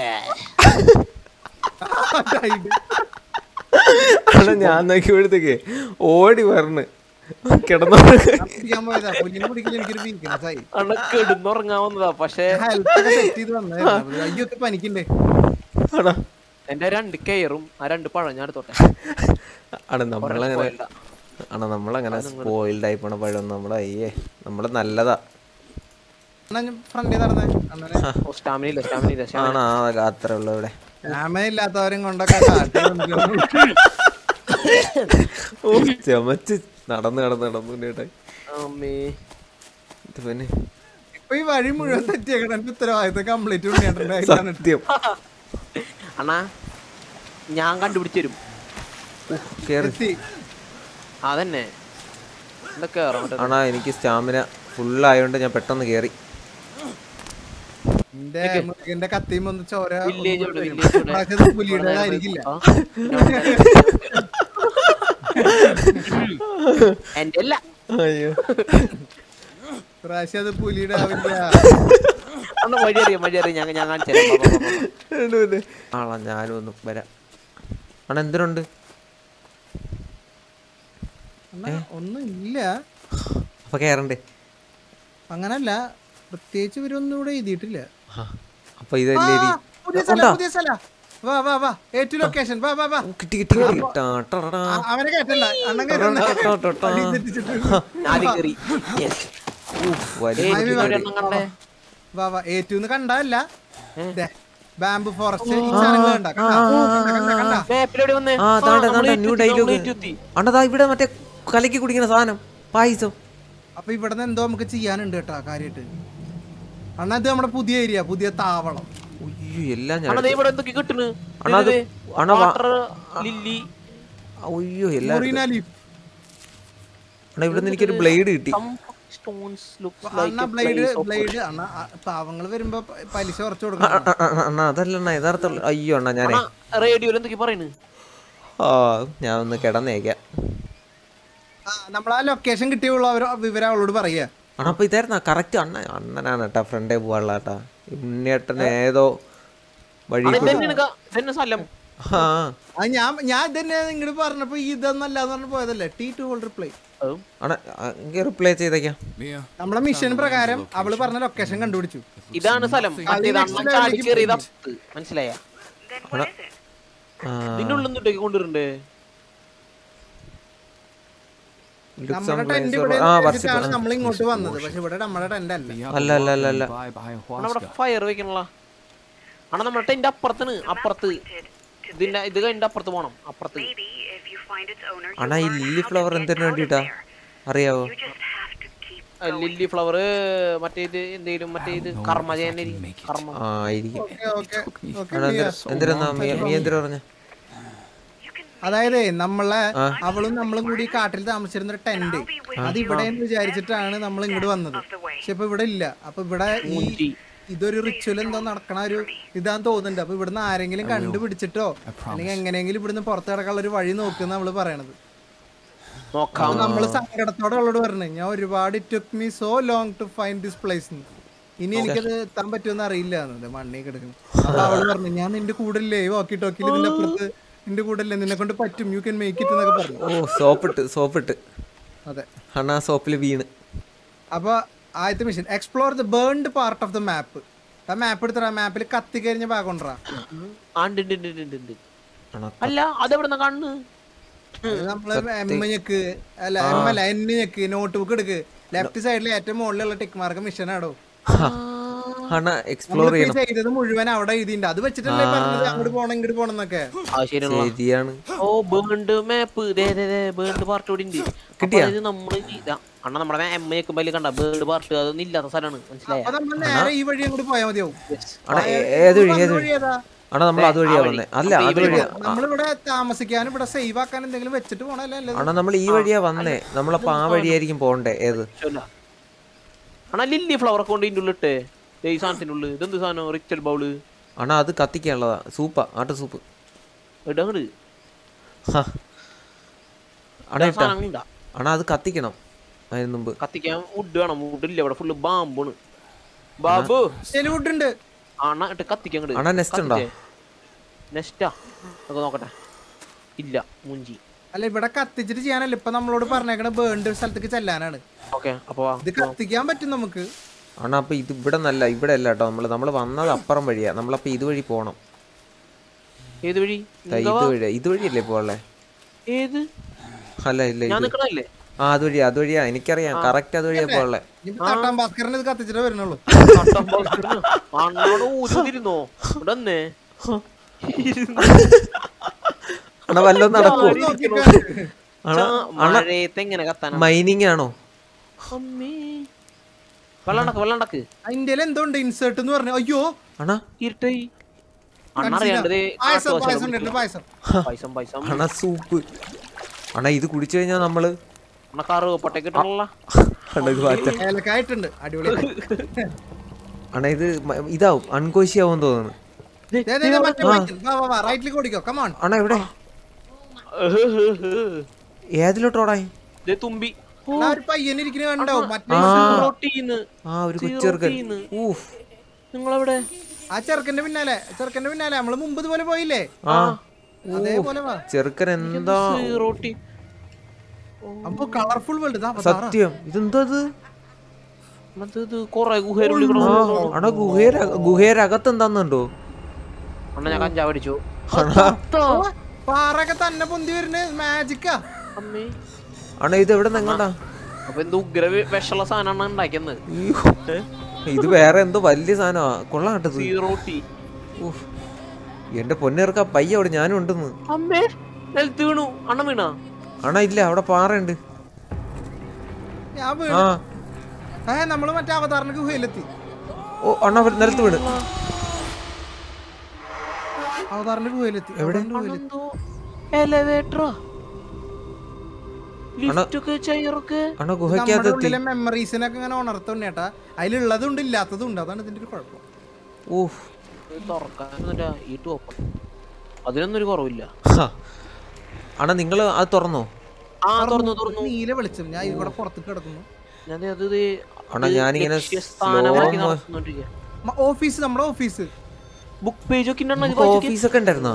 ഇതായിട്ട്. അല്ല ഞാൻ നോക്കിയപ്പോഴത്തേക്ക് ഓടി വരണ് കിടന്നു ഞാൻ പിടിക്കാൻ പോയതാ. പുലിനെ പിടിക്കല് എനിക്കൊരു weakness ആയി. അണ്ണ കിടന്നുറങ്ങാവുന്നതാ പക്ഷെ health ഒക്കെ set ചെയ്ത് വന്നതായിരുന്നു. അയ്യോ, ഒക്കെ പനിക്കണ്ടേ ആടാ എന്റെ രണ്ട് കെയറും ആ രണ്ട് പഴം ഞാൻ എടുത്തോട്ടെ ആടാ നമ്മളങ്ങനെ പോയില്ല. ആണോ നമ്മളങ്ങനെ സ്പോയിൽഡ് ആയി പോണ പഴം നമ്മളെ അയ്യേ നമ്മളെ നല്ലതാ അണ്ണാ ഞാൻ ഫ്രണ്ടിൽ നടന്നേ അണ്ണനെ ഓ സ്റ്റാമിന ഇല്ല സ്റ്റാമിന ഇല്ല stamina ആണോ ആ അത്രേ ഉള്ളു ഇവിടെ ക്ഷമയില്ലാത്തവരും കൊണ്ടൊക്കെ കാട്ടിൽ വന്നിട്ട് ഓ ചമച്ച് നടന്ന് നടന്ന് നടന്നു കേട്ടെ ഇല്ല. അമ്മേ ഇത് പിന്നെ ഇപ്പൊ ഈ വഴി മുഴുവൻ തെറ്റിയേക്കണ എന്റെ ഉത്തരവാദിത്തം കംപ്ലീറ്റ് ഉണ്ണിയേട്ടൻ്റെ കയ്യിലാണ് ഇട്ടത്. സത്യം അണ്ണാ ഞാൻ കണ്ടുപിടിച്ചു തരും കേറി എത്തി അതന്നെ എന്താ കേറാൻ പറ്റും ആണാ എനിക്ക് സ്റ്റാമിന ഫുള്ളായോണ്ട് ഞാൻ പെട്ടെന്ന് കേറി എന്റെ മുരുകന്റെ കത്തിയും ഒന്ന് ചോര വില്ലേജ് ഒന്നും ഇവിടെ വരും. വില്ലേജ് ഇവിടെ ഇപ്രാവശ്യം ഇത് പുലിയുടേതായിരിക്കില്ല ആ? എന്റെ അല്ല അയ്യോ ഇപ്രാവശ്യം അത് പുലിയുടെ ആവില്ല അണ്ണ വഴി അറിയാം വഴി അറിയാം ഞാൻ ഞാൻ കാണിച്ചു തരാം വാ, വാ, വാ, വാ. ഉണ്ട് പിന്നെ. ആളാ ഞാനും ഒന്ന് വരാം അണ എന്തിനുണ്ട് അണ്ണാ, ഒന്നും ഇല്ല അപ്പൊ കേറണ്ടേ അങ്ങനല്ല പ്രത്യേകിച്ച് ഇവരൊന്നും ഇവിടെ എഴുതിയിട്ടില്ല ആ, അപ്പൊ ഇതല്ലേ ആ, പുതിയ സ്ഥലം പുതിയ സ്ഥലം വാ വാ വാ ഏറ്റു ലൊക്കേഷൻ വാ വാ വാ കിട്ടി കിട്ടി കിട്ടി ടാ, ടറടാ. ആ, അവനെ കേട്ടല്ല അണ്ണൻ ടറടാ, കേട്ടല്ല ടാ, ടാ, ടാ. അടി തെറ്റിച്ചിട്ട്. ആദ്യം കേറി Yes. ഊഫ്, വലിയ ഏയ്, ആയി ഇതിൽ വാ. ഒരെണ്ണം കണ്ടേ വാ വാ ഏറ്റു കണ്ടല്ല ഏ? ബാംബു ഫോറസ്റ്റ് ഈ സാധനങ്ങൾ കണ്ട കണ്ട കണ്ട കണ്ട മാപ്പിലെവിടെ വന്നേ ആ താണ്ട നമ്മള് താണ്ട ന്യൂ ഏറ്റുത്തി, നമ്മള് ഡയലോഗ് ഏറ്റുത്തി. അണ്ണതാ ഇവിടെ മറ്റേ കലക്കി കുടിക്കുന്ന സാധനം പായസം അപ്പൊ ഇവിടെ നിന്ന് എന്തോ നമുക്ക് ചെയ്യാനുണ്ട് കേട്ടോ കാര്യമായിട്ട് അണ്ണാ ഇത് നമ്മുടെ പുതിയ ഏരിയ പുതിയ താവളം ഉയ്യോ എല്ലാം ഞാൻ അണ്ണാ ദേ ഇവിടെ എന്തൊക്കെ കിട്ടുന്നു അണ്ണാ അത് അണ്ണാ വാ- വാട്ടർ ലില്ലി ഉയ്യോ എല്ലാം മൊറീന ലീഫ് അണ്ണാ ഇവിടെ നിന്ന് എനിക്കൊരു ബ്ലേഡ് കിട്ടി some stones looks അണ്ണ like a blade place of blade അണ്ണ ആ, പാവങ്ങള് വരുമ്പോ പ- പലിശ കുറച്ച് ആ, കൊടുക്കണം ആ, ആ, ആ, അണ്ണാ അതല്ല അണ്ണാ യഥാർത്ഥ അയ്യോ അണ്ണാ ഞാനേ റേഡിയോയിൽ എന്തൊക്കെ പറയുന്നു ആ ഞാൻ ഒന്ന് കിടന്നേക്കാം നമ്മൾ ആ ലൊക്കേഷൻ കിട്ടിയുള്ള അവർ വിവരം അവളോട് പറയാ അണ്ണാ അപ്പൊ ഇതായിരുന്ന കറക്റ്റ് അണ്ണ അണ്ണനാണ് കേട്ടാ ഫ്രണ്ടേ പോവാനുള്ള കേട്ടാ ഉണ്ണിയേട്ടൻ ഏതോ വഴി കൂടി ഇതന്നെ സ്ഥലം ആ അത് ഞാൻ ഞാൻ ഇതന്നെ ഇങ്ങോട്ട് പറഞ്ഞപ്പോ ഈ ഇതൊന്നല്ല എന്ന് പറഞ്ഞ് പോയതല്ലേ ടി ടു ഹോൾഡർ പ്ലേ അതും അണ്ണ റിപ്ലൈ ചെയ്തേക്കാം നമ്മളെ മിഷൻ പ്രകാരം അവള് പറഞ്ഞ ലൊക്കേഷൻ കണ്ടുപിടിച്ചു ഇതാണ് സ്ഥലം മറ്റേത് അണ്ണൻ ചാടി കയറിയത് അപ്പുറത്ത് മനസ്സിലായ അണ്ണാ ആ ഇതിന്റെ ഉള്ളിൽ നിന്നിട്ടേക്ക് കൊണ്ടുവരണ്ടേ look some നമ്മുടെ place ടെന്റ് or- ഇവിടെ ആ വെച്ചിട്ടാണ് നമ്മൾ ഇങ്ങോട്ട് വന്നത് പക്ഷെ ഇവിടെ നമ്മുടെ ടെന്റ് അല്ല അല്ല അല്ല അല്ല അല്ല അണ്ണാ അവിടെ ഫയർ വെക്കണല്ല അണ്ണാ നമ്മുടെ ടെന്റ് അപ്പുറത്തിന് അപ്പുറത്ത് ഇതിന്റെ ഇത് കഴിഞ്ഞിട്ട് അപ്പുറത്ത് പോണം അപ്പുറത്ത് Maybe if you find its owner, you അണ്ണാ ഈ will learn lily how to flower get എന്തിനു out of വേണ്ടിട്ടാ there. അറിയാവോ You just have to keep ആ, ലില്ലി ഫ്ലവർ മറ്റേ ഇത് എന്തേലും മറ്റേ ഇത് കർമ്മ ചെയ്യാൻ കർമ്മം ആ ആയിരിക്കും ഓക്കെ ഓക്കെ ഓക്കെ അണ്ണാ എന്തിനാ എന്തിനാ നീ എന്തിനാ പറഞ്ഞ അതായത് നമ്മളെ അവളും നമ്മളും കൂടി ഈ കാട്ടിൽ താമസിച്ചിരുന്ന ഒരു ടെന്റ് അത് ഇവിടെ എന്ന് വിചാരിച്ചിട്ടാണ് നമ്മൾ ഇങ്ങോട്ട് വന്നത് പക്ഷെ ഇപ്പൊ ഇവിടെ ഇല്ല അപ്പൊ ഇവിടെ ഈ ഊഞ്ചി. ഇതൊരു റിച്വൽ എന്തോ നടക്കണ ഒരു ഇതാന്ന് തോന്നുന്നുണ്ട് അപ്പൊ ഇവിടുന്ന് ആരെങ്കിലും കണ്ടുപിടിച്ചിട്ടോ അല്ലെങ്കിൽ എങ്ങനെയെങ്കിലും ഇവിടുന്ന് പുറത്ത് കിടക്കാനുള്ള ഒരു വഴി നോക്കുന്ന നമ്മള് പറയണത് നോക്കാം അപ്പൊ നമ്മള് സങ്കടത്തോടെ അവളോട് പറഞ്ഞു ഞാൻ ഒരുപാട് took me so long to find this place ഇനി എനിക്കത് എത്താൻ പറ്റുമെന്ന് അറിയില്ല എന്നത് മണ്ണി കിടക്കുന്നു അപ്പൊ അവള് പറഞ്ഞു ഞാൻ നിന്റെ കൂടെ ഇല്ലേ വാക്കി ടോക്കിൽ ഇതിന്റെ അപ്പുറത്ത് നിന്റെ കൂടെ ഇല്ലേ നിന്നെ കൊണ്ട് പറ്റും യു ക്യാൻ മേക്ക് ഇറ്റ് എന്നൊക്കെ പറഞ്ഞു ഓ സോപ്പിട്ട് സോപ്പിട്ട് അതെ അണ്ണാ സോപ്പിൽ വീണ് അപ്പൊ ആദ്യത്തെ mission explore the burned part of the map ആ മാപ്പ് എടുത്തറ മാപ്പിൽ കത്തി കഴിഞ്ഞ ഭാഗം കൊണ്ടുവരാ ആ, ഉണ്ട്, ഉണ്ട്, ഉണ്ട്, ഉണ്ട്, ഉണ്ട്. അണ്ണാ അല്ല അതെവിടെന്ന കണ്ണ് അത് നമ്മള് എം ഞെക്ക് അല്ല എം അല്ല എൻ ഞെക്ക് നോട്ട് ബുക്ക് എടുക്ക് ലെഫ്റ്റ് സൈഡിൽ ഏറ്റവും മുകളിലുള്ള ടിക്ക് മാർക്ക് മിഷൻ ആടോ അണ്ണാ എക്സ്പ്ലോർ നമ്മളിപ്പോ ഈ ചെയ്യണം ചെയ്തത് മുഴുവൻ അവിടെ എഴുതിണ്ട് അത് വെച്ചിട്ടല്ലേ പറഞ്ഞത് അങ്ങോട്ട് പോണം ഇങ്ങോട്ട് പോണം എന്നൊക്കെ ആ ശരിയാണല്ലോ ശരിയാണ് ഓ ബേണ്ട് മാപ്പ് ബേണ്ട് പാർട്ട് കൂടി ഉണ്ട് കിട്ടിയാ? അപ്പൊ ഇത് നമ്മള് ഇതാ അണ്ണ നമ്മുടെ എം എക്ക് ബലി കണ്ട ബേണ്ട് പാർട്ട് അതൊന്നും ഇല്ലാത്ത സ്ഥലമാണ് മനസ്സിലായ അപ്പൊ നമ്മൾ നേരെ ഈ വഴി അങ്ങോട്ട് പോയാൽ മതിയാവും അണ്ണാ ഏ- ഏത് വഴി ഏത് വഴി ഏതാ അണ്ണാ നമ്മൾ അതുവഴിയാ വന്നേ അല്ല അതുവഴിയാ നമ്മളിവിടെ താമസിക്കാനും ഇവിടെ സേവ് ആക്കാൻ എന്തെങ്കിലും വെച്ചിട്ട് പോണല്ലേ അല്ലേ അണ്ണാ നമ്മൾ ഈ വഴിയാ വന്നേ നമ്മളപ്പോ ആ വഴിയായിരിക്കും പോണ്ടേ ഏത് അണ്ണാ ലില്ലി ഫ്ലവർ ഒക്കെ കൊണ്ട് ഇതിന്റെ ഉള്ളിട്ട് ഈ സാധനത്തിന്റെ ഉള്ളിൽ ഇതെന്ത് സാധനം റിച്ചൽ ബൗള് അണ്ണാ അത് കത്തിക്കാനുള്ളതാ സൂപ്പാ ആട്ട സൂപ്പ് ഇടങ്ങട് ഹാ. അണ്ണാ ഇട്ടാ സാധനം ഉണ്ടാ അണ്ണാ അത് കത്തിക്കണം അതിന് മുമ്പ് കത്തിക്കാൻ വുഡ് വേണം വുഡ് ഇല്ല ഇവിടെ ഫുള്ള് ബാമ്പാണ് ബാബു വുഡ് ഉണ്ട് അണ്ണ ഇട്ട് കത്തിക്കാൻ അണ്ണാ നെസ്റ്റ് ഉണ്ടോ നെസ്റ്റാ നമുക്ക് നോക്കട്ടെ ഇല്ല മുഞ്ചി അല്ല ഇവിടെ കത്തിച്ചിട്ട് ചെയ്യാനല്ല ഇപ്പൊ നമ്മളോട് പറഞ്ഞേക്കണ ബേണ്ട് സ്ഥലത്തേക്ക് ചെല്ലാനാണ് ഓക്കെ അപ്പൊ വാ. ഇത് കത്തിക്കാൻ പറ്റും നമുക്ക് അണ്ണാ അപ്പൊ ഇത് ഇവിടെ നല്ല ഇവിടെ അല്ല കേട്ടോ നമ്മള് നമ്മള് വന്നത് അപ്പുറം വഴിയാ നമ്മളപ്പോ ഇതുവഴി പോണം ഏത് വഴി ദാ ഇത് വഴി ഇതുവഴിയല്ലേ പോളെ ഏത് അല്ല ഇല്ല ഞാൻ ഇത് നിക്കണല്ലേ ആ അതുവഴിയാ അതുവഴിയാ എനിക്കറിയാം കറക്റ്റ് അതുവഴിയാ പോളെ ഇനി തട്ടാൻ ഭാസ്കരൻ ഇത് കത്തിച്ചിട്ടേ വരുന്നുള്ളൂ അണ്ണോട് ഊതിരുന്നോ ഇവിടെ വന്നേ അണ്ണാ വല്ലതും നടക്കുവോ അണ്ണാ അണ്ണാ മഴയത്ത് എങ്ങനെ കത്താനാ മൈനിങ് ആണോ അമ്മേ വെള്ളണ്ടക്ക് വെള്ളണ്ടക്ക് അതിന്റെ എന്തോ ഉണ്ട് ഇൻസേർട്ട് എന്ന് പറഞ്ഞു അയ്യോ അണ്ണാ ഇരുട്ടായി അണ്ണറിയാണ്ടത് പായസം പായസം ഉണ്ട് പായസം പൈസം പൈസം അണ്ണാ സൂപ്പ് അണ്ണാ ഇത് കുടിച്ചു കഴിഞ്ഞാ നമ്മള് അണ്ണ കറുവപ്പട്ടേക്ക് ഇട്ടണല്ല അണ്ണാ ഇത് മാറ്റാം ഏലക്കായിട്ടുണ്ട് അടിപൊളി അണ്ണാ ഇത് മ- ഇതാവും അൺകോശി ആവും തോന്നുന്നു റൈറ്റിലേക്ക് ഓടിക്കോ കമാൺ അണ്ണാ എവിടെ ഏതിലോട്ടോടാ തുമ്പി ഒരു പയ്യൻ ഇരിക്കുന്ന കണ്ടാവും മറ്റേ റോട്ടീന്ന് ആ ഒരു കൊച്ചെറുക്കൻ തീന്ന്. ഊഫ് നിങ്ങളെവിടെ ആ ചെറുക്കന്റെ പിന്നാലെ ചെറുക്കന്റെ പിന്നാലെ നമ്മള് മുമ്പ് ഇതുപോലെ പോയില്ലേ ആ അതേപോലെ വാ ചെറുക്കൻ എന്താ റോട്ടി അപ്പൊ കളർഫുൾ വേൾഡ് സത്യം ഇതെന്താ ഇത് മറ്റേ ഇത് കൊറേ ഗുഹേരുള്ളി ആ അണ്ണാ ഗുഹേര ഗുഹേരകത്ത് എന്താന്നുണ്ടോ അണ്ണ ഞാൻ കഞ്ചാവ് അടിച്ചു അണ്ണാ പാറൊക്കെ തന്നെ പൊന്തി വരുന്നത് മാജിക്കാ അമ്മേ അണ്ണാ ഇത് എവിടെ നിങ്ങണ്ടാ അപ്പൊ എന്ത് ഉഗ്ര വി- വിഷമുള്ള സാധനമാണ് ഉണ്ടാക്കിയത് ഇത് വേറെ എന്തോ വലിയ സാധനമാ കൊള്ളാം കേട്ടത് സീറോട്ടി ഊഫ്. എന്റെ പൊന്നിറക്ക പയ്യ അവിടെ ഞാനും ഉണ്ടെന്ന് അമ്മേ നിലത്ത് വീണു അണ്ണ വീണാ അണ്ണാ ഇല്ല അവിടെ പാറയുണ്ട് ഞാൻ വീണു ആ ഏ നമ്മള് മറ്റേ അവതാരണ ഗുഹയിലെത്തി ഓ അണ്ണാ അവിടെ നിലത്ത് വീണ് അവതാരണ ഗുഹയിലെത്തി അവതാറിന്റെ ഗുഹയിലെത്തി എന്തോ എലവേറ്ററാ ലിഫ്റ്റ് ഒക്കെ ചെയറൊക്കെ അണ്ണാ നമ്മുടെ ഗുഹയ്ക്കകത്ത് എത്തി ഉള്ളിലെ മെമ്മറീസിനൊക്കെ ഇങ്ങനെ ഉണർത്തുണ്ട് ചേട്ടാ അതിലുള്ളതും ഉണ്ട് ഇല്ലാത്തതും ഉണ്ട് അതാണ് ഇതിന്റെ ഒരു കുഴപ്പം ഊഫ് തുറക്കാനൊന്നുമില്ല ഈ ടോപ്പ് അതിനൊന്നും ഒരു കുറവില്ല ഹ. അണ്ണാ നിങ്ങള് അത് തുറന്നോ ആ തുറന്നു തുറന്നു നീല വെളിച്ചം ഞാൻ ഇവിടെ പുറത്തേക്ക് കിടക്കുന്നു ഞാൻ ദേ അത് ദേ അണ്ണാ ഇത് ഞാനിങ്ങനെ ലക്ഷ്യസ്ഥാനമാക്കി slow mo- നടന്നുകൊണ്ടിരിക്കുകയാ. മ- ഓഫീസ് നമ്മുടെ ഓഫീസ് ബുക്ക് പേജ് ഒക്കെ ഉണ്ടെണ്ണ ഇത് നമുക്ക് വായിച്ചോക്ക്. ഓഫീസൊക്കെ ഉണ്ടായിരുന്നോ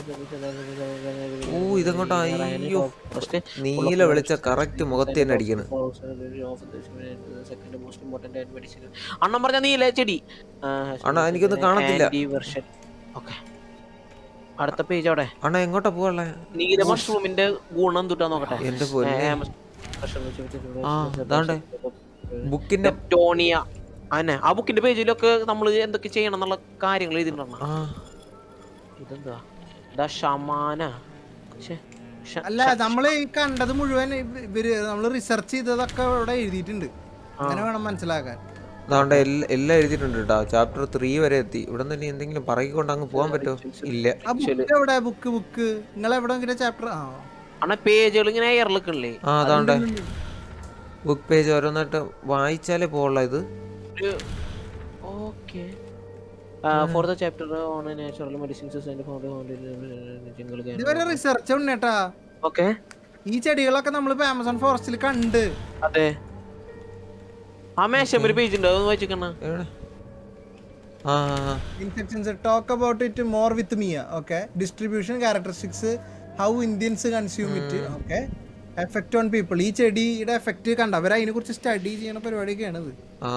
ഓ ഇതങ്ങോട്ടാ അയ്യോ ഫസ്റ്റ് നീല വെളിച്ച കറക്റ്റ് മുഖത്ത് തന്നെ അടിക്കണ് അണ്ണൻ പറഞ്ഞ നീല ചെടി അണ്ണാ, എനിക്കൊന്നും കാണത്തില്ല. വെർഷൻ ഓക്കെ അടുത്ത പേജ് അവിടെ അണ്ണാ എങ്ങോട്ടാ പോവാളെ നീല മഷ്റൂമിന്റെ ഗുണം എന്തുട്ടാ നോക്കട്ടെ എന്റെ പൊന്നെ ആ ഇതാണ്ടേ ബുക്കിന്റെ ടോണിയ അന്നെ ആ ബുക്കിന്റെ പേജിലൊക്കെ നമ്മൾ എന്തൊക്കെ ചെയ്യണം എന്നുള്ള കാര്യങ്ങൾ എഴുതിയിട്ടുണ്ടോ ആ ഇതെന്താ ഇതാ ഷമാന ശ്ശെ, ഷ- അല്ല നമ്മള് ഈ കണ്ടത് മുഴുവൻ ഇവ- ഇവര് നമ്മള് റിസർച്ച് ചെയ്തതൊക്കെ ഇവിടെ എഴുതിയിട്ടുണ്ട് അങ്ങനെ വേണം മനസ്സിലാക്കാൻ അതാണ്ട് എല്ലാം എല്ലാം എഴുതിയിട്ടുണ്ട് കേട്ടോ ചാപ്റ്റർ ത്രീ വരെ എത്തി ഇവിടെ നിന്ന് ഇനി എന്തെങ്കിലും പറയിക്കൊണ്ട് അങ്ങ് പോകാൻ പറ്റുമോ ഇല്ല ആ ബുക്ക് എവിടെ ബുക്ക് ബുക്ക് നിങ്ങൾ എവിടെങ്കിലും ചാപ്റ്റർ ആ അണ്ണാ പേജുകൾ ഇങ്ങനെ എയറിലൊക്കെ ആ അതാണ്ട് ബുക്ക് പേജ് ഓരോന്നായിട്ട് വായിച്ചാലേ പോവുള്ള ഇത് okay for the chapter on natural medicines and found ഇതുവരെ റിസർച്ച് ഉണ്ട് കേട്ടാ ഓക്കെ ഈ ചെടികളൊക്കെ നമ്മളിപ്പോ ആമസോൺ ഫോറസ്റ്റിൽ കണ്ട് അതെ ആ മേശം ഒരു പേജ് ഉണ്ട് അതൊന്ന് വായിച്ചിക്കണ എവിടെ ആ infections talk about it more with Mia okay distribution characteristics how Indians consume it okay effect on people ഈ ചെടിയുടെ എഫക്റ്റ് കണ്ട അവർ അതിനെ കുറിച്ച് സ്റ്റഡി ചെയ്യണ പരിപാടിയൊക്കെയാണ് ഇത് ആ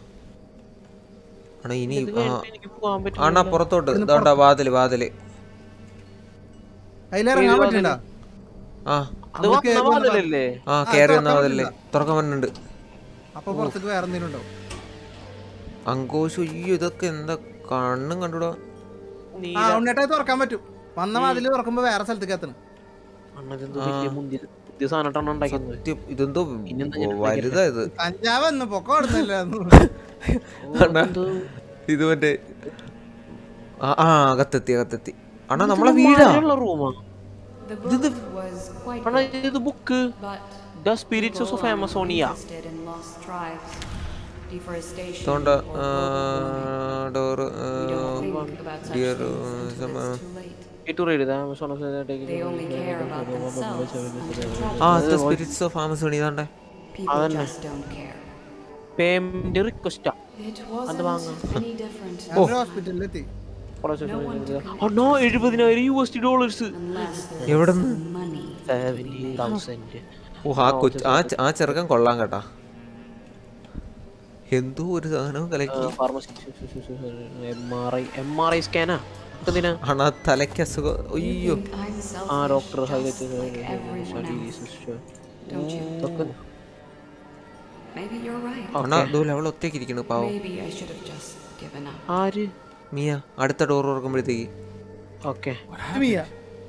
ആണോ ഇനി ഇത് ആ കഴിഞ്ഞിട്ട് എനിക്ക് പോകാൻ പറ്റും ആണാ പുറത്തോട്ട് ഇതാണ്ടാ വാതില് വാതില് അതിലിറങ്ങാൻ പറ്റണ്ട ആ അത് വന്ന വാതിലല്ലേ ആ കയറി വന്ന വാതിലല്ലേ തുറക്കാൻ പറ്റുന്നുണ്ട് അപ്പൊ പുറത്തേക്ക് വേറെ എന്തെങ്കിലും ഉണ്ടാവും അങ്കോശു അയ്യോ ഇതൊക്കെ എന്താ കണ്ണും കണ്ടുടാ നീ ആ ഉണ്ണേട്ടായി തുറക്കാൻ പറ്റും വന്ന വാതില് തുറക്കുമ്പോ വേറെ സ്ഥലത്തേക്ക് എത്തണം അണ്ണതെന്തോ വലിയ മുന്തിയ പുതിയ സാധനം ഉണ്ടാക്കുന്നത് സത്യം ഇതെന്തോ പിന്നെന്താ ഞാൻ വലുതാ ഇത് കഞ്ചാവ് എന്ന് പൊക്കം ഇടുന്നില്ല അണ്ണാ, ഇത് മറ്റേ ആ ആ അകത്തെത്തി അകത്തെത്തി അണ്ണാ നമ്മളെ വീടാ റൂമാ The book was quite അണ്ണാ ഇത് book but the spirits of Amazonia interested in lost tribes, deforestation, തോണ്ട or global warming. ഡോറ് We don't think about such dear, things uh, until some, it's too late. ഇട്ടു read Amazon of They only care about themselves until trouble. ആ the spirits of Amazon ഇതാണ്ടേ People just don't care. Payment റിക്വസ്റ്റാ It wasn't any different ഹോസ്പിറ്റലിൽ എത്തി അണ്ണാ എഴുപതിനായിരം U S D dollars unless there's എവിടെന്ന് money. Seventy thousand ഓ ആ കൊച്ചു ആ ചെ- ആ ചെറുക്കൻ കൊള്ളാൻ കേട്ടാ എന്തോ ഒരു സാധനവും കലക്കി pharmacy M R I M R I സ്കാനാ എന്തിനാ ആണാ തലയ്ക്ക് അസുഖം അയ്യോ Think I'm ah selfish doctor just like everyone else. Don't you? Maybe you're right. ആണാ ദൂല അവൾ ഒറ്റയ്ക്ക് ഇരിക്കണു പാവം Maybe I should have just given up. ആര് മിയ അടുത്ത ഡോർ തുറക്കുമ്പോഴത്തേക്ക് okay Mia